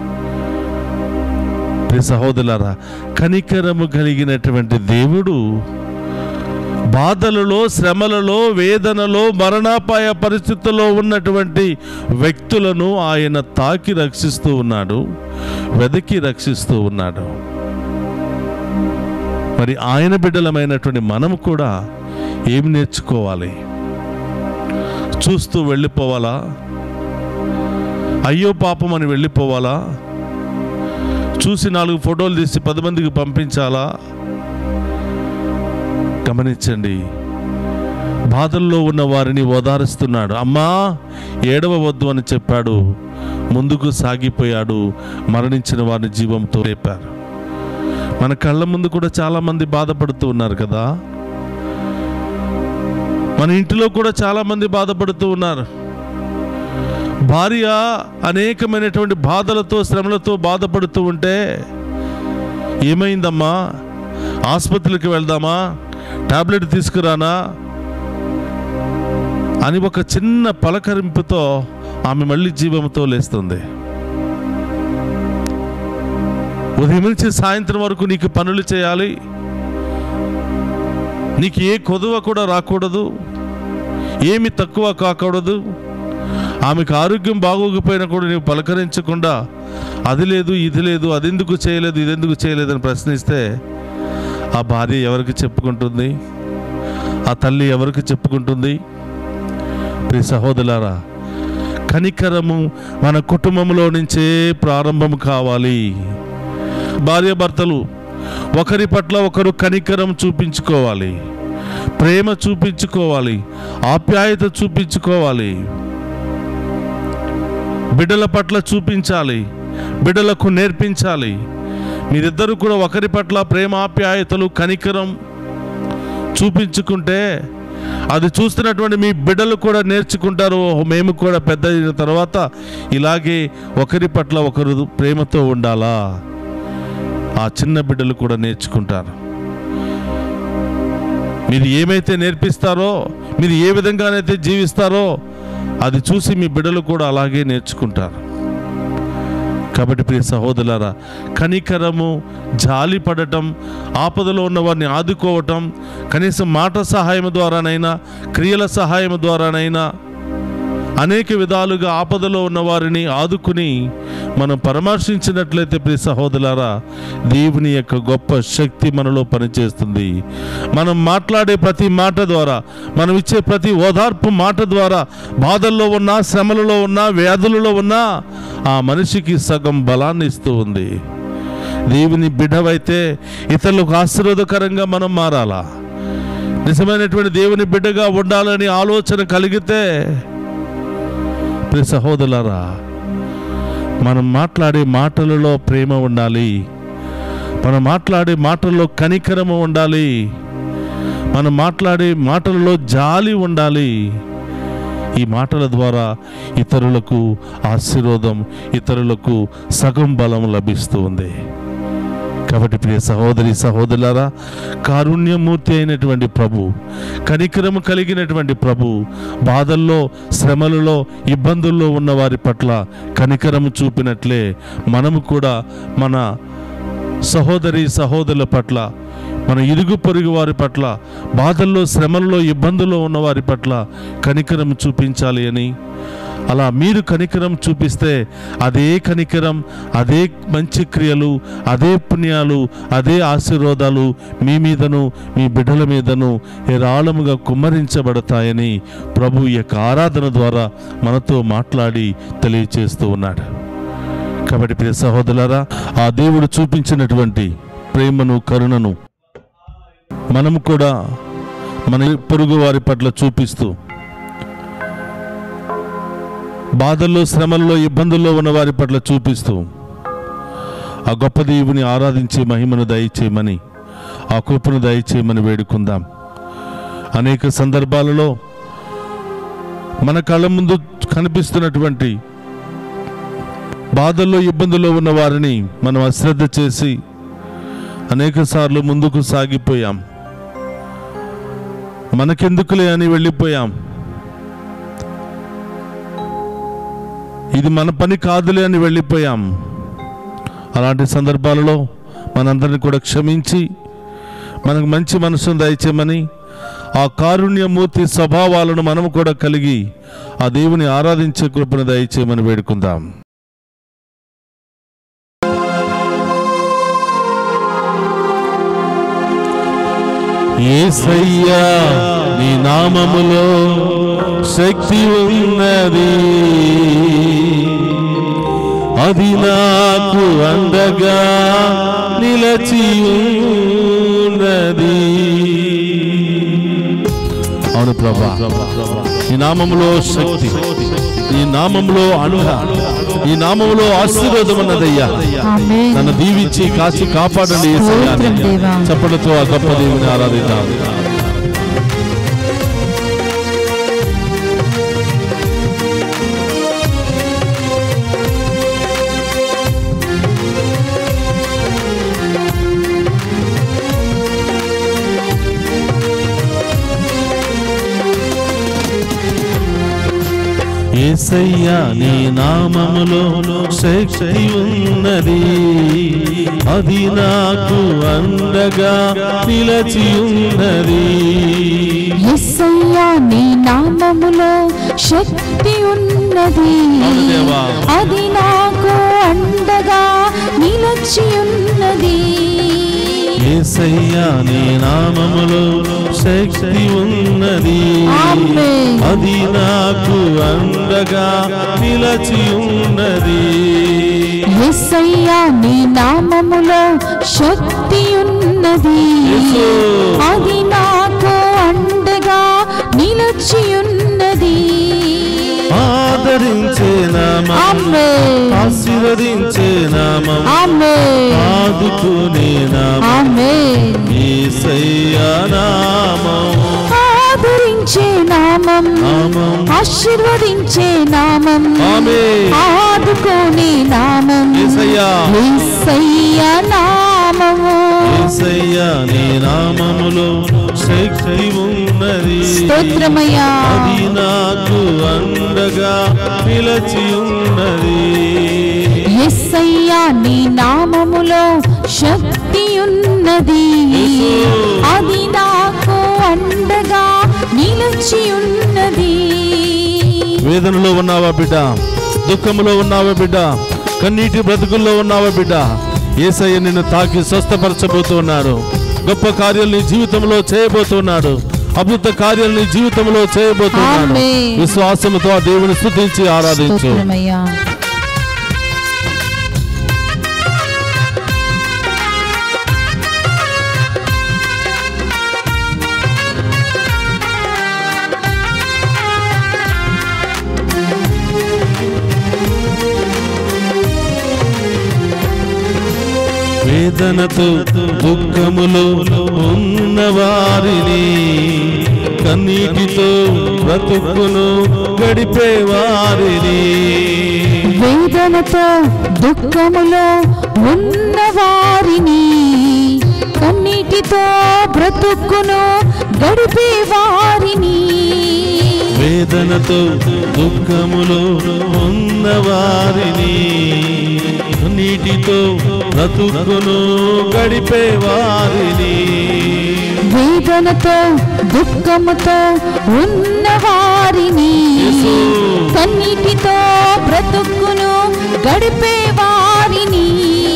ప్రియ సహోదరులారా కనికరము కలిగినటువంటి దేవుడు బాధలలో శ్రమలలో వేదనలో మరణాపాయ పరిస్థితుల్లో ఉన్నటువంటి వ్యక్తులను ఆయన తాకి రక్షిస్తూ ఉన్నాడు వెదకి రక్షిస్తూ ఉన్నాడు మరి ఆయన బిడ్డలమైనటువంటి మనం కూడా ఏమి నేర్చుకోవాలి చూస్తూ వెళ్ళిపోవాలా అయ్యో పాపం అని వెళ్ళిపోవాలా చూసి నాలుగు ఫోటోలు తీసి పది మందికి పంపించాలా గమనించండి బాధల్లో ఉన్న వారిని ఓదారుస్తున్నాడు అమ్మా ఏడవవద్దు అని చెప్పాడు ముందుకు సాగిపోయాడు మరణించిన వారిని జీవంతో రేపారు మన కళ్ళ ముందు కూడా చాలామంది బాధపడుతూ ఉన్నారు కదా మన ఇంటిలో కూడా చాలామంది బాధపడుతూ ఉన్నారు భార్య అనేకమైనటువంటి బాధలతో శ్రమలతో బాధపడుతూ ఉంటే ఏమైందమ్మా ఆసుపత్రికి వెళ్దామా టాబ్లెట్ తీసుకురానా అని ఒక చిన్న పలకరింపుతో ఆమె మళ్ళీ జీవంతో లేస్తుంది ఉదయం నుంచి సాయంత్రం వరకు నీకు పనులు చేయాలి నీకు ఏ కొదువ కూడా రాకూడదు ఏమి తక్కువ కాకూడదు ఆమెకు ఆరోగ్యం బాగోకపోయినా కూడా నీవు పలకరించకుండా అది లేదు ఇది లేదు అది ఎందుకు చేయలేదు ఇది ఎందుకు చేయలేదు అని ప్రశ్నిస్తే ఆ భార్య ఎవరికి చెప్పుకుంటుంది ఆ తల్లి ఎవరికి చెప్పుకుంటుంది ప్రియ సహోదరులారా కనికరము మన కుటుంబంలో నుంచే ప్రారంభం కావాలి భార్యాభర్తలు ఒకరి పట్ల ఒకరు కనికరం చూపించుకోవాలి ప్రేమ చూపించుకోవాలి ఆప్యాయత చూపించుకోవాలి బిడ్డల పట్ల చూపించాలి బిడ్డలకు నేర్పించాలి మీరిద్దరూ కూడా ఒకరి పట్ల ప్రేమ ఆప్యాయతలు కనికరం చూపించుకుంటే అది చూస్తున్నటువంటి మీ బిడ్డలు కూడా నేర్చుకుంటారు "ఓహో, మేము కూడా పెద్ద అయిన తర్వాత ఇలాగే ఒకరి పట్ల ఒకరు ప్రేమతో ఉండాలా ఆ చిన్న బిడ్డలు కూడా నేర్చుకుంటారు మీరు ఏమైతే నేర్పిస్తారో మీరు ఏ విధంగానైతే జీవిస్తారో అది చూసి మీ బిడ్డలు కూడా అలాగే నేర్చుకుంటారు కాబట్టి ప్రియ సహోదరులారా కనికరము జాలి పడటం ఆపదలో ఉన్న వారిని ఆదుకోవటం కనీసం మాట సహాయం ద్వారానైనా క్రియల సహాయం ద్వారానైనా అనేక విధాలుగా ఆపదలో ఉన్న వారిని ఆదుకుని మనం పరామర్శించినట్లయితే ప్రియ సహోదరులారా దేవుని యొక్క గొప్ప శక్తి మనలో పనిచేస్తుంది మనం మాట్లాడే ప్రతి మాట ద్వారా మనం ఇచ్చే ప్రతి ఓదార్పు మాట ద్వారా బాధల్లో ఉన్నా శ్రమలలో ఉన్నా వ్యాధులలో ఉన్నా ఆ మనిషికి సగం బలాన్ని ఇస్తూ ఉంది దేవుని బిడ్డవైతే ఇతరులకు ఆశీర్వాదకరంగా మనం మారాలా నిజమైనటువంటి దేవుని బిడ్డగా ఉండాలని ఆలోచన కలిగితే ప్రియ సహోదరులారా మనం మాట్లాడే మాటలలో ప్రేమ ఉండాలి మనం మాట్లాడే మాటల్లో కనికరము ఉండాలి మనం మాట్లాడే మాటలలో జాలి ఉండాలి ఈ మాటల ద్వారా ఇతరులకు ఆశీర్వాదం ఇతరులకు సగం బలం లభిస్తూ ఉంది కాబట్టి ప్రియ సహోదరి సహోదరులారా కారుణ్యమూర్తి అయినటువంటి ప్రభు కనికరము కలిగినటువంటి ప్రభు బాధల్లో శ్రమలలో ఇబ్బందుల్లో ఉన్న వారి పట్ల కనికరము చూపినట్లే మనము కూడా మన సహోదరి సహోదరుల పట్ల మన ఇరుగు పొరుగు వారి పట్ల బాధల్లో శ్రమల్లో ఇబ్బందుల్లో ఉన్న వారి పట్ల కనికరం చూపించాలి అని అలా మీరు కనికరం చూపిస్తే అదే కనికరం అదే మంచి క్రియలు అదే పుణ్యాలు అదే ఆశీర్వాదాలు మీ మీదను మీ బిడ్డల మీదను ఏరాళముగా కుమ్మరించబడతాయని ప్రభు ఈ యొక్క ఆరాధన ద్వారా మనతో మాట్లాడి తెలియచేస్తూ ఉన్నాడు కాబట్టి ప్రియ సహోదరులారా ఆ దేవుడు చూపించినటువంటి ప్రేమను కరుణను మనము కూడా మన పొరుగు వారి పట్ల చూపిస్తూ బాధల్లో శ్రమల్లో ఇబ్బందుల్లో ఉన్న వారి పట్ల చూపిస్తూ ఆ గొప్ప దేవుని ఆరాధించే మహిమను దయచేయమని ఆ కృపను దయచేయమని వేడుకుందాం అనేక సందర్భాలలో మన కళ్ళ ముందు కనిపిస్తున్నటువంటి బాధల్లో ఇబ్బందుల్లో ఉన్న వారిని మనం అశ్రద్ధ చేసి అనేక సార్లు ముందుకు సాగిపోయాం మనకెందుకులే అని వెళ్ళిపోయాం ఇది మన పని కాదులే అని వెళ్ళిపోయాం అలాంటి సందర్భాలలో మనందరిని కూడా క్షమించి మనకు మంచి మనసును దయచేయమని ఆ కారుణ్యమూర్తి స్వభావాలను మనము కూడా కలిగి ఆ దేవుని ఆరాధించే కృపను దయచేయమని వేడుకుందాం ఏసయ్యా నీ నామములో శక్తి ఉన్నది అది నాకు అండగా నిలచి ఉన్నది అవును ప్రభా ఈ నామములో శక్తి ఈ నామములో అండ ఈ నామములో ఆశీర్వాదం ఉన్నదయ్యా ఆమేన్ నన్ను దీవించి కాచి కాపాడండి యేసయ్యా అని స్తోత్రం దేవా. చప్పటితో ఆ గొప్ప దేవుని ఆరాధిద్దాం ఏసయ్యా నీ నామములో శక్తి ఉన్నది అది నాకు అండగా నిలచి ఉన్నది యేసయ్యా నీ నామములో శక్తి ఉన్నది అవును దేవా. అది నాకు అండగా నిలచి ఉన్నది ఏసయ్యా నీ నామములో శక్తి ఉన్నది ఆమేన్. అది నాకు అండగా నిలచి ఉన్నది యేసయ్యా నీ నామములో శక్తి ఉన్నది యేసు. అది నాకు అండగా నిలచి ఉన్నది ఆదరించే నామం ఆమేన్ ఆశీర్వదించే నామం ఆమేన్ ఆదుకునే నామం ఆమేన్ ఏసయ్యా నామం ఆదరించే నామం నామం ఆశీర్వదించే నామం ఆమేన్. ఆదుకోని నామం యేసయ్యా యేసయ్య నామము ఏసయ్యా నీ నామములో శక్తి ఉన్నది స్తోత్రమయ్యా అది నాకు అండగా నిలచి ఉన్నది యేసయ్య నీ నామములో శక్తి ఉన్నది యేసు. అది నాకు అండగా నిలిచి ఉన్నది వేదనలో ఉన్నావా బిడ్డ దుఃఖములో ఉన్నావా బిడ్డ కన్నీటి బ్రతుకుల్లో ఉన్నావా బిడ్డ ఏసయ్య నిన్ను తాకి స్వస్థపరచబోతున్నాడు గొప్ప కార్యాలు నీ జీవితంలో చేయబోతున్నాడు అద్భుత కార్యాలు నీ జీవితంలో చేయబోతున్నాడు ఆమేన్. విశ్వాసముతో ఆ దేవుని స్తుతించి ఆరాధించు స్తోత్రమయ్యా వేదనతో దుఃఖములో ఉన్న వారిని కన్నీటితో బ్రతుకును గడిపే వారిని వేదనతో దుఃఖములో ఉన్న వారిని కన్నీటితో బ్రతుకును గడిపే వారిని వేదనతో దుఃఖములో ఉన్న వారిని నీటితో బ్రతుకును గడిపే వారిని వేదనతో దుఃఖముతో ఉన్న వారిని యేసు. కన్నీటితో బ్రతుకును గడిపే వారిని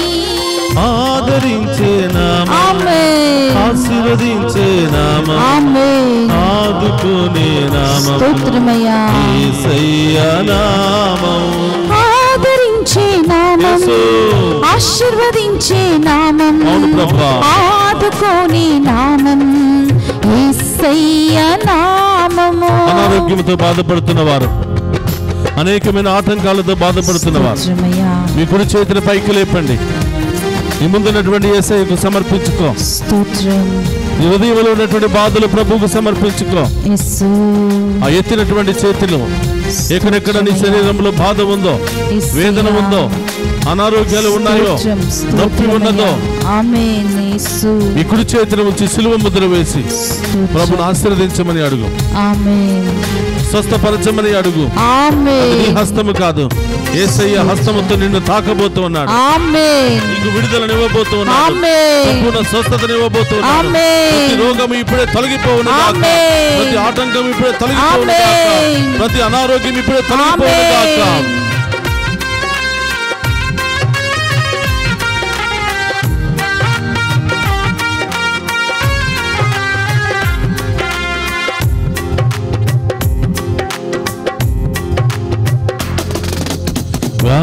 ఆదరించే నామం ఆమేన్ ఆశీర్వదించే నామం ఆమేన్ ఆదుకునే నామం స్తోత్రమయ్యా యేసయ్య నామం ఆదరించే నామం యేసు. ఆశీర్వదించే నామం అవును ప్రభా. ఆదుకోని నామం యేసయ్య నామము అనారోగ్యంతో బాధపడుతున్న వారు అనేకమైన ఆటంకాలతో బాధపడుతున్న వారు స్తోత్రమయ్యా మీ కుడి చేతిని పైకి లేపండి నీ ముందున్నటువంటి ఏసయ్యకు సమర్పించుకో స్తోత్రం నీ హృదయంలో ఉన్నటువంటి బాధలు ప్రభువుకు సమర్పించుకో యేసు ఆ ఎత్తినటువంటి చేతులు ఎక్కడెక్కడ నీ శరీరంలో బాధ ఉందో వేదన ఉందో అనారోగ్యాలు ఉన్నాయో స్తోత్రం, నొప్పి ఉన్నదో స్తోత్రమయ్యా. ఆమేన్ యేసు ఈ కుడి చేతిని ఉంచి సిలువ ముద్ర వేసి ప్రభుని ఆశీర్వదించమని అడుగు ఆమేన్ స్వస్థపరచమని అడుగు అది నీ ఆమేన్ హస్తము కాదు ఏసయ్య హస్తముతో నిన్ను తాకబోతూ ఉన్నాడు ఆమేన్ నీకు విడుదలనివ్వబోతూ ఉన్నాడు ఆమేన్ సంపూర్ణ స్వస్థతనివ్వబోతూ ఉన్నాడు ఆమేన్. ప్రతి రోగం ఇప్పుడే తొలగిపోవును గాక. ఆమేన్. ప్రతి ఆటంకం ఇప్పుడే తొలగిపోవును గాక. ఆమేన్. ప్రతి అనారోగ్యం ఇప్పుడే తొలగిపోవును గాక. ఆమేన్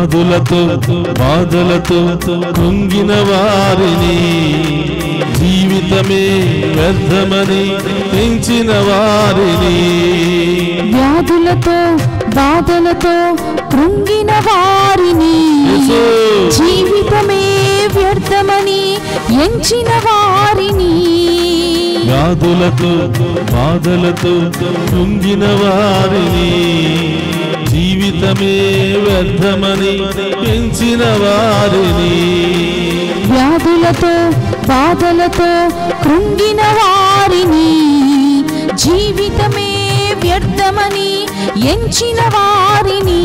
వ్యాధులతో బాధలతో కృంగిన వారిని జీవితమే వ్యర్థమని పెంచిన వారిని వ్యాధులతో బాధలతో కృంగిన వారిని యేసు. జీవితమే వ్యర్థమని ఎంచిన వారిని వ్యాధులతో బాధలతో కృంగిన వారిని జీవితమే వ్యర్థమని పెంచిన వారిని వ్యాధులతో బాధలతో కృంగిన వారిని జీవితమే వ్యర్థమని ఎంచిన వారిని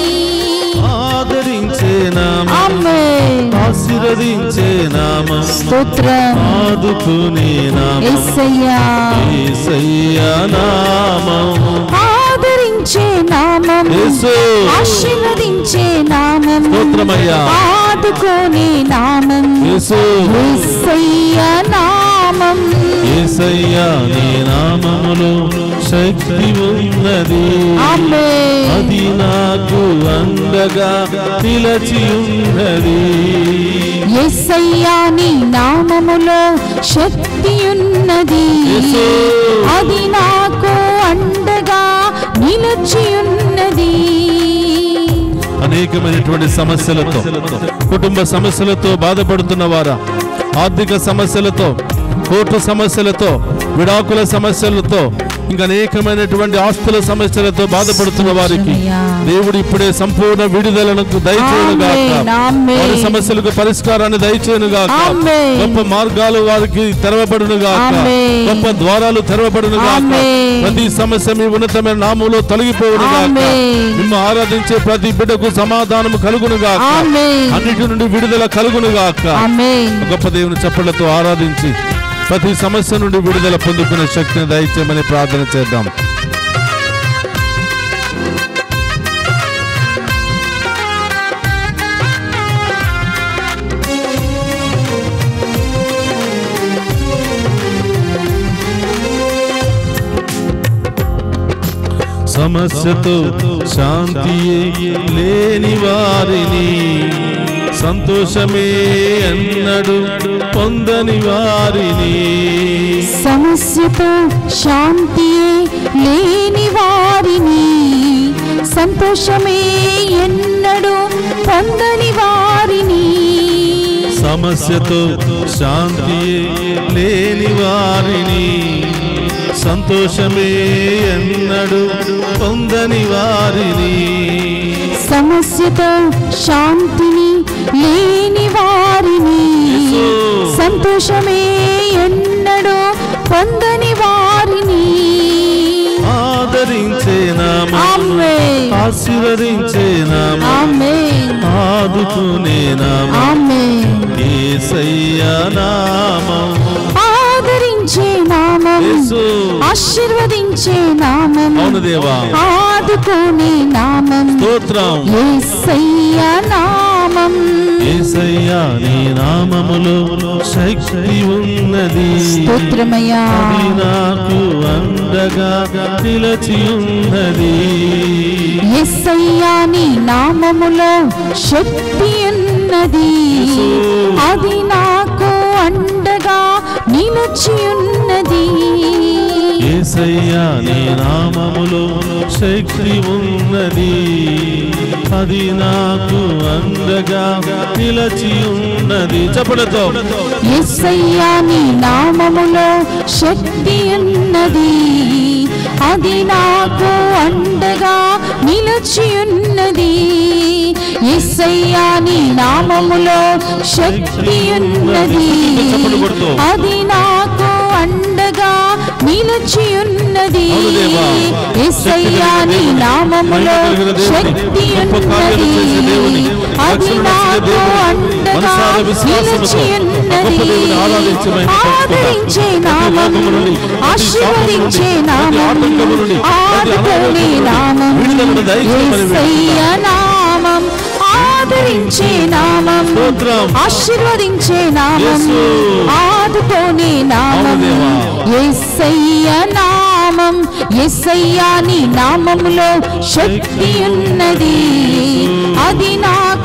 ఆదరించే నామం ఆమేన్ ఆశీర్వదించే నామం స్తోత్రం ఆదుకునే నామం యేసయ్యా యేసయ్య నామం ఆదరించే నామం యేసు ఆశీర్వదించే నామం స్తోత్రమయ్యా. ఆదుకోనే నామం యేసు యేసయ్య నామం యేసయ్య నీ నామములో శక్తి ఉన్నది ఆమేన్ అది నాకు అండగా నిలచి ఉన్నది యేసయ్యా నీ నామములో శక్తి ఉన్నది యేసు. అది నాకు అండగా నిలిచి ఉన్నది అనేకమైనటువంటి సమస్యలతో కుటుంబ సమస్యలతో బాధపడుతున్న వారా ఆర్థిక సమస్యలతో కోర్టు సమస్యలతో విడాకుల సమస్యలతో ఇంకా అనేకమైనటువంటి ఆస్తుల సమస్యలతో బాధపడుతున్న వారికి దేవుడు ఇప్పుడే సంపూర్ణ విడుదలను దయచేయను గాక ఆమేన్, ఆమేన్. వారి సమస్యలకు పరిష్కారాన్ని దయచేయను గాక ఆమేన్. గొప్ప మార్గాలు వారికి తెరవబడును గాక ఆమేన్. గొప్ప ద్వారాలు తెరవబడును గాక ఆమేన్. ప్రతి సమస్య మీ ఉన్నతమైన నామంలో తొలగిపోవును గాక ఆమేన్. మిమ్మ ఆరాధించే ప్రతి బిడ్డకు సమాధానం కలుగును గాక ఆమేన్. అన్నిటి నుండి విడుదల కలుగును గాక ఆమేన్ గొప్ప దేవుని చప్పట్లతో ఆరాధించి ప్రతి సమస్య నుండి విడుదల పొందుకునే శక్తిని దయచేయమని ప్రార్థన చేద్దాం సమస్యతో శాంతియే లేని వారిని సంతోషమే అన్నడు పొందని వారిని సమస్యతో శాంతియే లేని వారిని సంతోషమే ఎన్నడు పొందని వారిని సమస్యతో శాంతియే లేని వారిని సంతోషమే ఎన్నడు పొందని వారిని సమస్యతో శాంతిని లేని వారిని యేసు. సంతోషమే ఎన్నడు పొందని వారిని ఆదరించే నామం ఆమేన్ ఆశీర్వదించే నామం ఆమేన్ ఆదుకునే నామం ఆమేన్ ఏసయ్య నామం ఆదరించే నామం యేసు ఆశీర్వదించే నామం అవును దేవా ఆదుకోనే నామం స్తోత్రం యేసయ్య నామం ఏసయ్య నీ నామములో శక్తి ఉన్నది స్తోత్రమయ్యా అది నాకు అండగా నిలచి ఉన్నది యేసయ్య నీ నామములో శక్తి ఉన్నది యేసు. అది నాకు అండగా నిలిచి ఉన్నది ఏసయ్య నీ నామములో శక్తి ఉన్నది అది నాకు అండగా నిలచి ఉన్నది చెప్పడంతో యేసయ్య నీ నామములో శక్తి ఉన్నది అది నాకు అండగా నిలిచి ఉన్నది యేసయ్య నీ నామములో శక్తి ఉన్నది అది నాకు అండగా నిలిచి ఉన్నది అవును దేవా. యేసయ్య నీ నామములో శక్తి ఉన్నది అది నాకు అండగా నిలిచి ఉన్నది ఆదరించే నామం ఆశీర్వదించే నామం ఆదుకునే నామం యేసయ్య నామం ఆదరించే నామం స్తోత్రం. ఆశీర్వదించే నామం యేసు. ఆదుకోనే నామం అవును దేవా. యేసయ్య నామం యేసయ్య నీ నామములో శక్తి ఉన్నది అది నాకు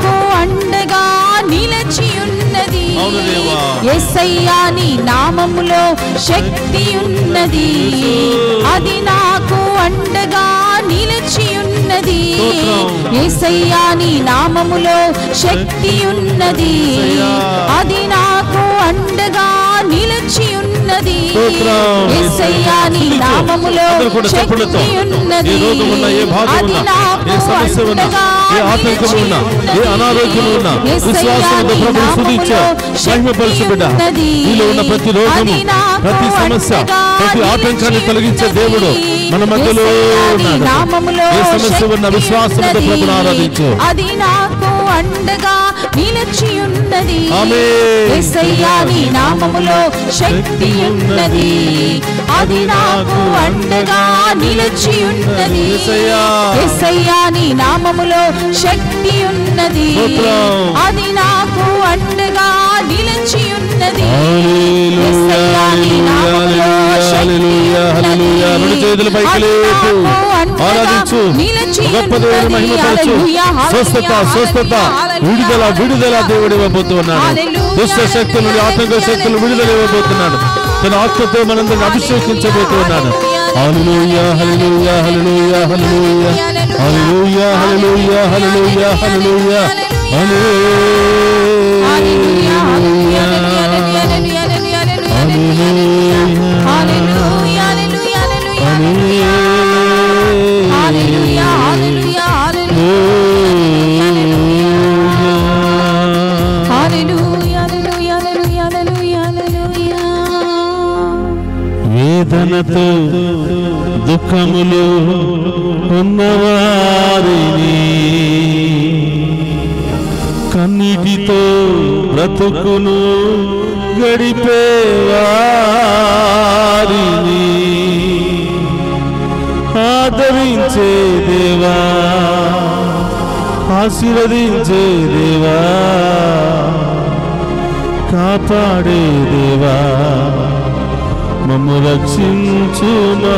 నిలచి ఉన్నది అవును దేవా. యేసయ్యా నీ నామములో శక్తి ఉన్నది అది నాకు అండగా నిలిచి ఉన్నది స్తోత్రం. యేసయ్యా నీ నామములో శక్తి ఉన్నది యేసయ్యా. అది నాకు అండగా నిలిచి ఉన్నది స్తోత్రం. యేసయ్యా నీ స్తుతించు. నామములో అందరూ కూడా చప్పట్లతో శక్తి ఉన్నది ఏ రోగం ఉన్నా ఏ బాధ అది ఉన్నా నాకు ఏ సమస్య ఉన్నా అండగా ఏ ఆటంకం ఉన్నా ఏ నిలిచి అనారోగ్యం ఉన్నా యేసయ్యా విశ్వాసంతో నీ ప్రభుని స్తుతించే నామములో మహిమపరచు బిడ్డ ఉన్నది. నీలో ఉన్న ప్రతి రోగము అది నాకు ప్రతి సమస్య అండగా ప్రతి ఆటంకాన్ని నిలిచి తొలగించే దేవుడు మన మధ్యలో యేసయ్యా నీ ఉన్నాడు నామములో ఏ సమస్య ఉన్న శక్తి విశ్వాసంతో ఉన్నది. ప్రభుని ఆరాధించు అది నాకు అండగా నిలిచి ఉన్నది ఆమేన్. యేసయ్యా నీ నామములో శక్తి ఉన్నది అది నాకు అండగా నిలిచి ఉన్నది యేసయ్యా. యేసయ్యా నీ నామములో శక్తి ఉన్నది స్తోత్రం. అది నాకు అండగా నిలిచి ఉన్నది హల్లెలూయా, యేసయ్యా నీ నామములో హల్లెలూయా, శక్తి హల్లెలూయా. ఉన్నది. రెండు చేతులు పైకి అది లేపు. నాకు అండగా ఆరాధించు నిలిచి గొప్ప దేవుని ఉన్నది. మహిమపరచు హల్లెలూయా, స్వస్థత హల్లెలూయా, స్వస్థత హల్లెలూయా, విడుదల విడుదల దేవుడు ఇవ్వబోతున్నాడు హల్లెలూయా, దుష్ట శక్తుల నుండి ఆటంక శక్తులు విడుదల ఇవ్వబోతున్నాడు తన ఆత్మతో మనందరిని అభిషేకించబోతున్నాడు హల్లెలూయా హల్లెలూయా హల్లెలూయా హల్లెలూయా హల్లెలూయా హల్లెలూయా హల్లెలూయా హల్లెలూయా హల్లెలూయా, హల్లెలూయా, హల్లెలూయా హల్లెలూయా, హల్లెలూయా, హల్లెలూయా, హల్లెలూయా, హల్లెలూయా, హల్లెలూయా, హల్లెలూయా, హల్లెలూయా, హల్లెలూయా, హల్లెలూయా, హల్లెలూయా, హల్లెలూయా. వేదనతో దుఃఖములు ఉన్నవారిని కన్నీటితో బ్రతుకును గడిపేవారిని ఆదరించే దేవా ఆశీర్వదించే దేవా కాపాడే దేవా మమ్ము రక్షించుమా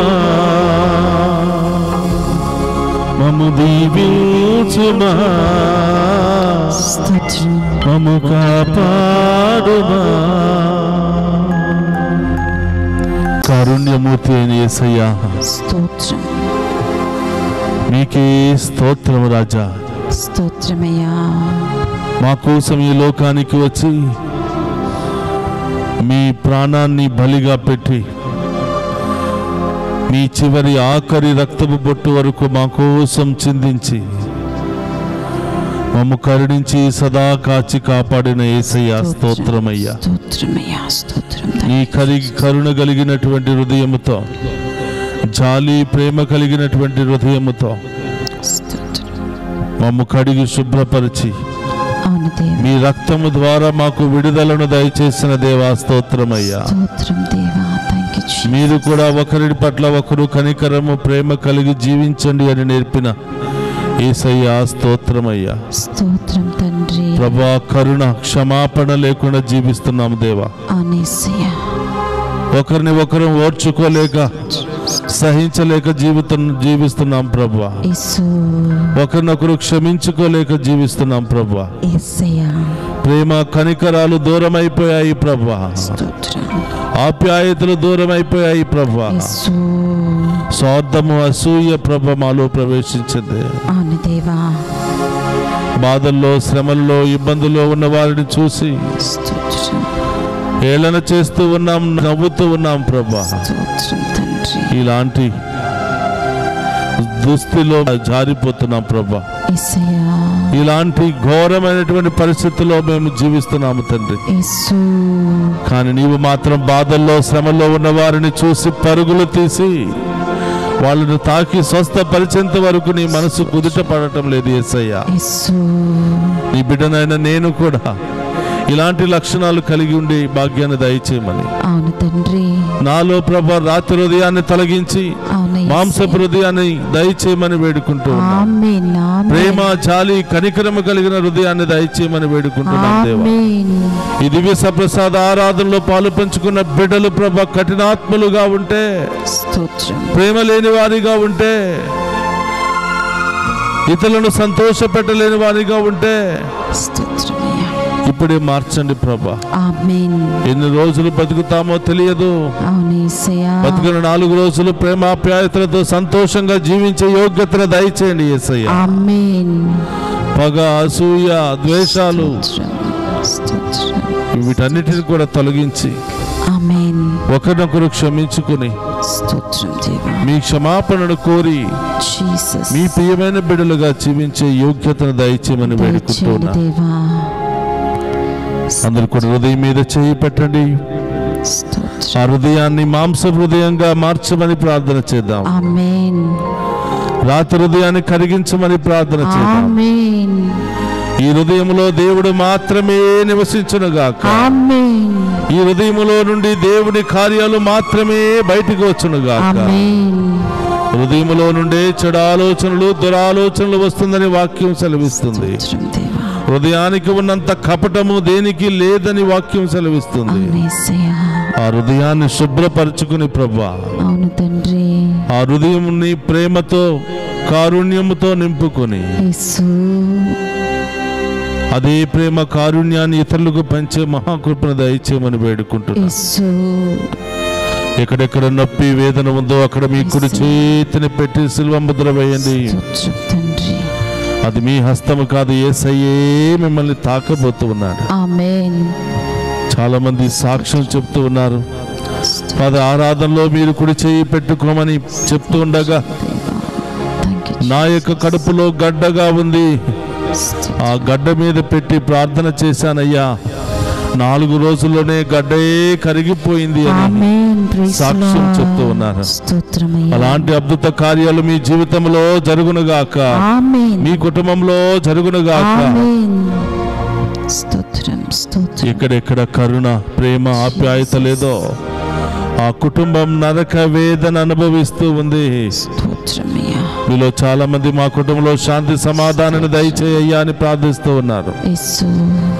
మమ్ము దీవించుమా స్తోత్రం మమ్ము కాపాడుమా కారుణ్యమూర్తి అయిన యేసయ్యా స్తోత్రం మీకే స్తోత్రం రాజా స్తోత్రమయ్యా మా కోసం ఈ లోకానికి వచ్చి మీ ప్రాణాన్ని బలిగా పెట్టి మీ చివరి ఆఖరి రక్తపు బొట్టు వరకు మా కోసం చిందించి మమ్ము కరుణించి సదా కాచి కాపాడిన ఏసయ్య స్తోత్రమయ్యా స్తోత్రమయ్యా స్తోత్రం నీ కరి కరుణ కలిగినటువంటి హృదయముతో జాలి ప్రేమ కలిగినటువంటి హృదయముతో స్తోత్రం మమ్ము కడిగి శుభ్రపరిచి అవును దేవా మీ రక్తము ద్వారా మాకు విడుదలను దయచేసిన దేవా స్తోత్రమయ్యా స్తోత్రం దేవా థ్యాంక్ యూ మీరు కూడా ఒకరి పట్ల ఒకరు కనికరము ప్రేమ కలిగి జీవించండి అని నేర్పిన ఏసయ్యా స్తోత్రమయ్యా స్తోత్రం తండ్రి ప్రభా కరుణ క్షమాపణ లేకుండా జీవిస్తున్నాం దేవా అవునేసయ్యా ఒకరిని ఒకరు ఓర్చుకోలేక సహించలేక జీవితం జీవిస్తున్నాం ప్రభా యేసు ఒకరినొకరు క్షమించుకోలేక జీవిస్తున్నాం ప్రభా యేసయ్యా ప్రేమ కనికరాలు దూరం అయిపోయాయి ప్రభా స్తోత్రం ఆప్యాయతలు దూరం అయిపోయాయి ప్రభా యేసు స్వార్థము అసూయ ప్రభ మాలో ప్రవేశించింది అవును దేవా బాధల్లో శ్రమల్లో ఇబ్బందుల్లో ఉన్న వారిని చూసి స్తోత్రం ఏళన చేస్తూ ఉన్నాం నవ్వుతూ ఉన్నాం ప్రభా స్తోత్రం తండ్రి ఇలాంటి దుస్థితిలో జారిపోతున్నాం ప్రభా యేసయ్యా ఇలాంటి ఘోరమైనటువంటి పరిస్థితుల్లో మేము జీవిస్తున్నాము తండ్రి యేసు కానీ నీవు మాత్రం బాధల్లో శ్రమలో ఉన్న వారిని చూసి పరుగులు తీసి వాళ్ళను తాకి స్వస్థపరిచేంత వరకు నీ మనసు కుదుట పడటం లేదు ఏసయ్యా యేసు నీ బిడ్డనైన నేను కూడా ఇలాంటి లక్షణాలు కలిగి ఉండి భాగ్యాన్ని దయచేయమని అవును తండ్రి నాలో ప్రభ రాత్రి హృదయాన్ని తొలగించి అవును మాంసపు హృదయాన్ని దయచేయమని వేడుకుంటూ ఉన్నాను. ఆమేన్ ప్రేమ జాలి కనికరము కలిగిన హృదయాన్ని దయచేయమని వేడుకుంటున్నాం దేవా ఆమేన్ ఈ దివ్య సప్రసాద ఆరాధనలో పాలు పంచుకున్న బిడ్డలు ప్రభ కఠినాత్ములుగా ఉంటే స్తోత్రం ప్రేమ లేని వారిగా ఉంటే ఇతరులను సంతోష పెట్టలేని వారిగా ఉంటే స్తోత్రమయ్యా ఇప్పుడే మార్చండి ప్రభా ఆమేన్ ఎన్ని రోజులు బతుకుతామో తెలియదు అవును యేసయ్యా బతికిన నాలుగు రోజులు ప్రేమాప్యాయతలతో సంతోషంగా జీవించే యోగ్యతను దయచేయండి యేసయ్య ఆమేన్ పగ అసూయ ద్వేషాలు స్తోత్రం స్తోత్రం వీటన్నిటిని కూడా తొలగించి ఆమేన్ ఒకరినొకరు క్షమించుకుని స్తోత్రం దేవా మీ క్షమాపణను కోరి జీసస్ మీ ప్రియమైన బిడ్డలుగా జీవించే యోగ్యతను దయచేయమని దయచేయండి వేడుకుంటున్నా దేవా అందరు కూడా హృదయం మీద చేయి పెట్టండి స్తోత్రం ఆ హృదయాన్ని మాంస హృదయంగా మార్చమని ప్రార్థన చేద్దాం ఆమేన్ రాతి హృదయాన్ని కరిగించమని ప్రార్థన చేద్దాం ఆమేన్ ఈ హృదయంలో దేవుడు మాత్రమే నివసించునుగాక ఆమేన్ ఈ హృదయములో నుండి దేవుని కార్యాలు మాత్రమే బయటికి వచ్చునుగాక ఆమేన్ హృదయములో నుండే చెడు ఆలోచనలు దురాలోచనలు వస్తుందని వాక్యం సెలవిస్తుంది స్తోత్రం దేవా హృదయానికి ఉన్నంత కపటము దేనికి లేదని వాక్యం సెలవిస్తుంది అవును యేసయ్యా ఆ హృదయాన్ని శుభ్రపరచుకుని ప్రభా అవును తండ్రి ఆ హృదయంని ప్రేమతో కారుణ్యముతో నింపుకొని యేసు అదే ప్రేమ కారుణ్యాన్ని ఇతరులకు పంచే మహాకృపను దయచేయమని వేడుకుంటున్నా యేసు ఎక్కడెక్కడ నొప్పి వేదన ఉందో అక్కడ మీ కుడి చేతిని పెట్టి సిల్వ ముద్ర వేయండి స్తోత్రం తండ్రి అది మీ హస్తము కాదు ఏసయ్యే మిమ్మల్ని తాకబోతూ ఉన్నాడు ఆమేన్ చాలా మంది సాక్ష్యం చెప్తూ ఉన్నారు పద ఆరాధనలో మీరు కుడి చేయి పెట్టుకోమని చెప్తూ ఉండగా థ్యాంక్ యూ నా యొక్క కడుపులో గడ్డగా ఉంది ఆ గడ్డ మీద పెట్టి ప్రార్థన చేశానయ్యా నాలుగు రోజుల్లోనే గడ్డే కరిగిపోయింది అని ఆమేన్ ప్రైజ్ సాక్ష్యం లార్డ్. చెప్తూ ఉన్నారు. స్తోత్రమయ్యా అలాంటి అద్భుత కార్యాలు మీ జీవితంలో జరుగునుగాక ఆమేన్ మీ కుటుంబంలో జరుగునుగాక ఆమేన్ స్తోత్రం స్తోత్రం ఎక్కడెక్కడ కరుణ ప్రేమ ఆప్యాయత లేదో ఆ కుటుంబం నరక వేదన అనుభవిస్తూ ఉంది స్తోత్రమయ్యా మీలో చాలా మంది మా కుటుంబంలో శాంతి సమాధానాన్ని దయచేయ్యా అని ప్రార్థిస్తూ ఉన్నారు యేసు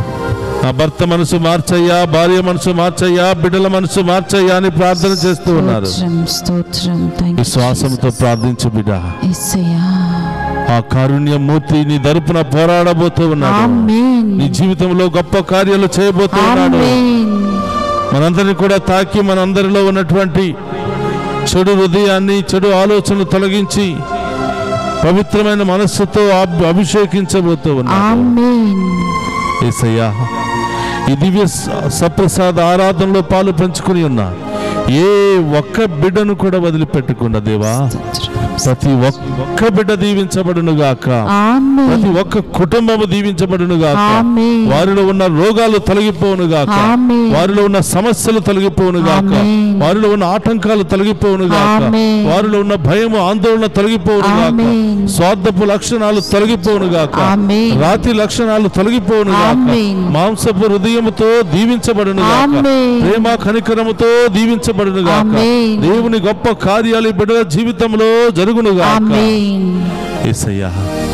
నా భర్త మనసు మార్చయ్యా భార్య మనసు మార్చయ్యా బిడ్డల మనసు మార్చయ్యా అని ప్రార్థన చేస్తూ ఉన్నారు స్తోత్రం స్తోత్రం థ్యాంక్ యూ విశ్వాసంతో ప్రార్థించు బిడ్డ యేసయ్యా ఆ కారుణ్య మూర్తి నీ తరపున పోరాడబోతూ ఉన్నాడు ఆమేన్ నీ జీవితంలో గొప్ప కార్యాలు చేయబోతూ ఉన్నాడు ఆమేన్ మనందరిని కూడా తాకి మనందరిలో ఉన్నటువంటి చెడు హృదయాన్ని చెడు ఆలోచనలు తొలగించి పవిత్రమైన మనస్సుతో అబ్- అభిషేకించబోతూ ఉన్నాడు ఆమేన్ ఏసయ్యా ఈ దివ్య స- సప్రసాద ఆరాధనలో పాలు పంచుకుని ఉన్నా ఏ ఒక్క బిడ్డను కూడా వదిలిపెట్టకుండా దేవా ప్రతి ఒక్క బిడ్డ దీవించబడును గాక ఆమేన్ ప్రతి ఒక్క కుటుంబము దీవించబడును గాక ఆమేన్ వారిలో ఉన్న రోగాలు తొలగిపోవును గాక ఆమేన్. వారిలో ఉన్న సమస్యలు తొలగిపోవును గాక ఆమేన్. వారిలో ఉన్న ఆటంకాలు తొలగిపోవును గాక ఆమేన్. వారిలో ఉన్న భయము ఆందోళన తొలగిపోవును గాక ఆమేన్. స్వార్థపు లక్షణాలు తొలగిపోవును గాక ఆమేన్. రాతి లక్షణాలు తొలగిపోవును గాక ఆమేన్. మాంసపు హృదయముతో దీవించబడును గాక ఆమేన్. ప్రేమ కనికరముతో దీవించబడును గాక ఆమేన్. దేవుని గొప్ప కార్యాలు ఈ బిడ్డల జీవితంలో జరుగును గాక ఆమేన్ ఏసయ్యా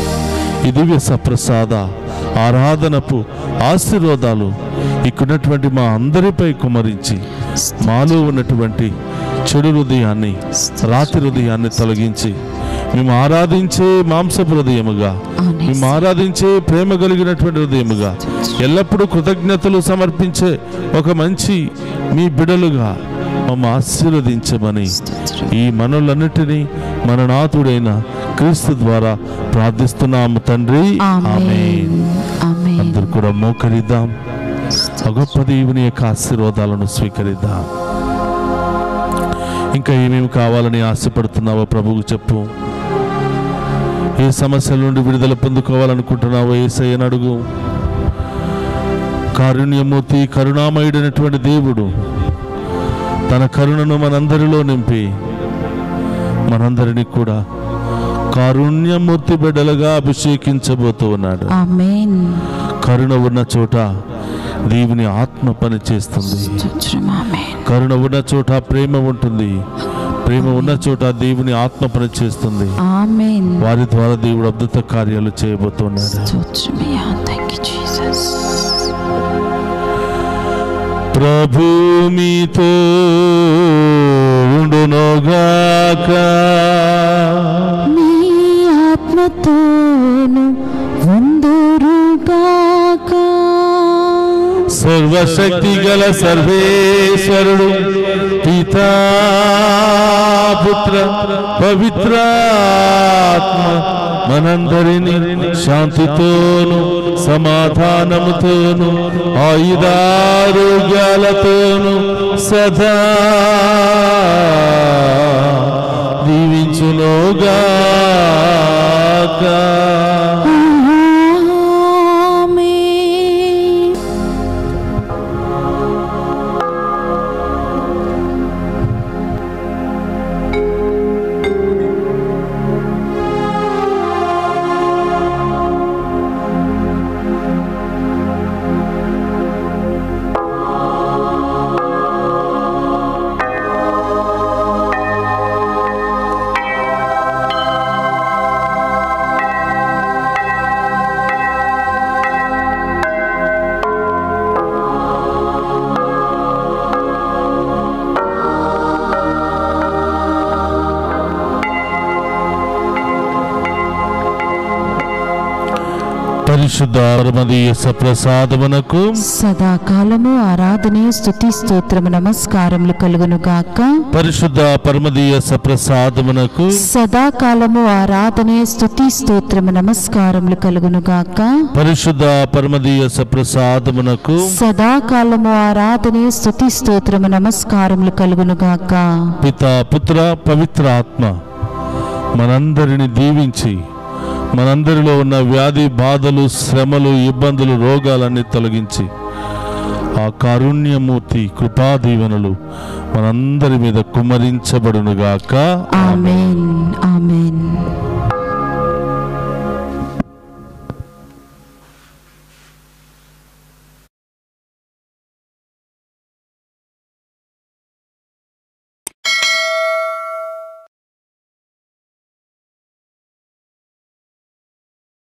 ఈ దివ్య సప్రసాద ఆరాధనపు ఆశీర్వాదాలు ఇక్కడున్నటువంటి మా అందరిపై కుమరించి మాలో ఉన్నటువంటి చెడు హృదయాన్ని రాతి హృదయాన్ని తొలగించి మేము ఆరాధించే మాంసపు హృదయముగా మేము ఆరాధించే ప్రేమ కలిగినటువంటి హృదయముగా ఎల్లప్పుడూ కృతజ్ఞతలు సమర్పించే ఒక మంచి మీ బిడలుగా మమ్మ ఆశీర్వదించమని ఈ మనలన్నిటినీ మన నాథుడైన క్రీస్తు ద్వారా ప్రార్థిస్తున్నాము తండ్రి ఆమేన్ ఆమేన్ ఆమేన్ అందరూ కూడా మోకరిద్దాం ఆ గొప్ప దేవుని యొక్క ఆశీర్వాదాలను స్వీకరిద్దాం ఇంకా ఏమేమి కావాలని ఆశపడుతున్నావో ప్రభువుకు చెప్పు ఏ సమస్యల నుండి విడుదల పొందుకోవాలనుకుంటున్నావో ఏసయ్యని అడుగు కారుణ్యమూర్తి కరుణామయుడైనటువంటి దేవుడు తన కరుణను మనందరిలో నింపి మనందరినీ కూడా కారుణ్యమూర్తి బిడ్డలుగా అభిషేకించబోతూ ఉన్నాడు ఆమేన్ కరుణ ఉన్న చోట దేవుని ఆత్మ పని చేస్తుంది స్తోత్రం ఆమేన్ కరుణ ఉన్న చోట ప్రేమ ఉంటుంది ప్రేమ ఉన్న చోట దేవుని ఆత్మ పని చేస్తుంది ఆమేన్ వారి ద్వారా దేవుడు అద్భుత కార్యాలు చేయబోతున్నాడు స్తోత్రమయ్యా థ్యాంక్ యూ జీసస్ ప్రభు మీతో ఉండునుగాక నీ ఆత్మతోను వందరుగాక సర్వశక్తి గల సర్వేశ్వరుడు పితా పుత్ర పవిత్రాత్మ మనందరిని శాంతితోను సమాధానముతోను ఆయుధారోగ్యాలతోను సదా దీవించునుగాక ఆమేన్ పరిశుద్ధ పరమదీయ సప్రసాదమునకు సదాకాలము ఆరాధనే స్తుతి స్తోత్రము నమస్కారములు కలుగును గాక పరిశుద్ధ పరమదీయ సప్రసాదమునకు సదాకాలము ఆరాధనే స్తుతి స్తోత్రము నమస్కారములు కలుగును గాక పరిశుద్ధ పరమదీయ సప్రసాదమునకు సదాకాలము ఆరాధనే స్తుతి స్తోత్రము నమస్కారములు కలుగును గాక పిత పుత్ర పవిత్ర ఆత్మ మనందరిని దీవించి మనందరిలో ఉన్న వ్యాధి బాధలు శ్రమలు ఇబ్బందులు రోగాలన్నీ తొలగించి ఆ కారుణ్యమూర్తి కృపాదీవెనలు మనందరి మీద కుమ్మరించబడునుగాక ఆమేన్ ఆమేన్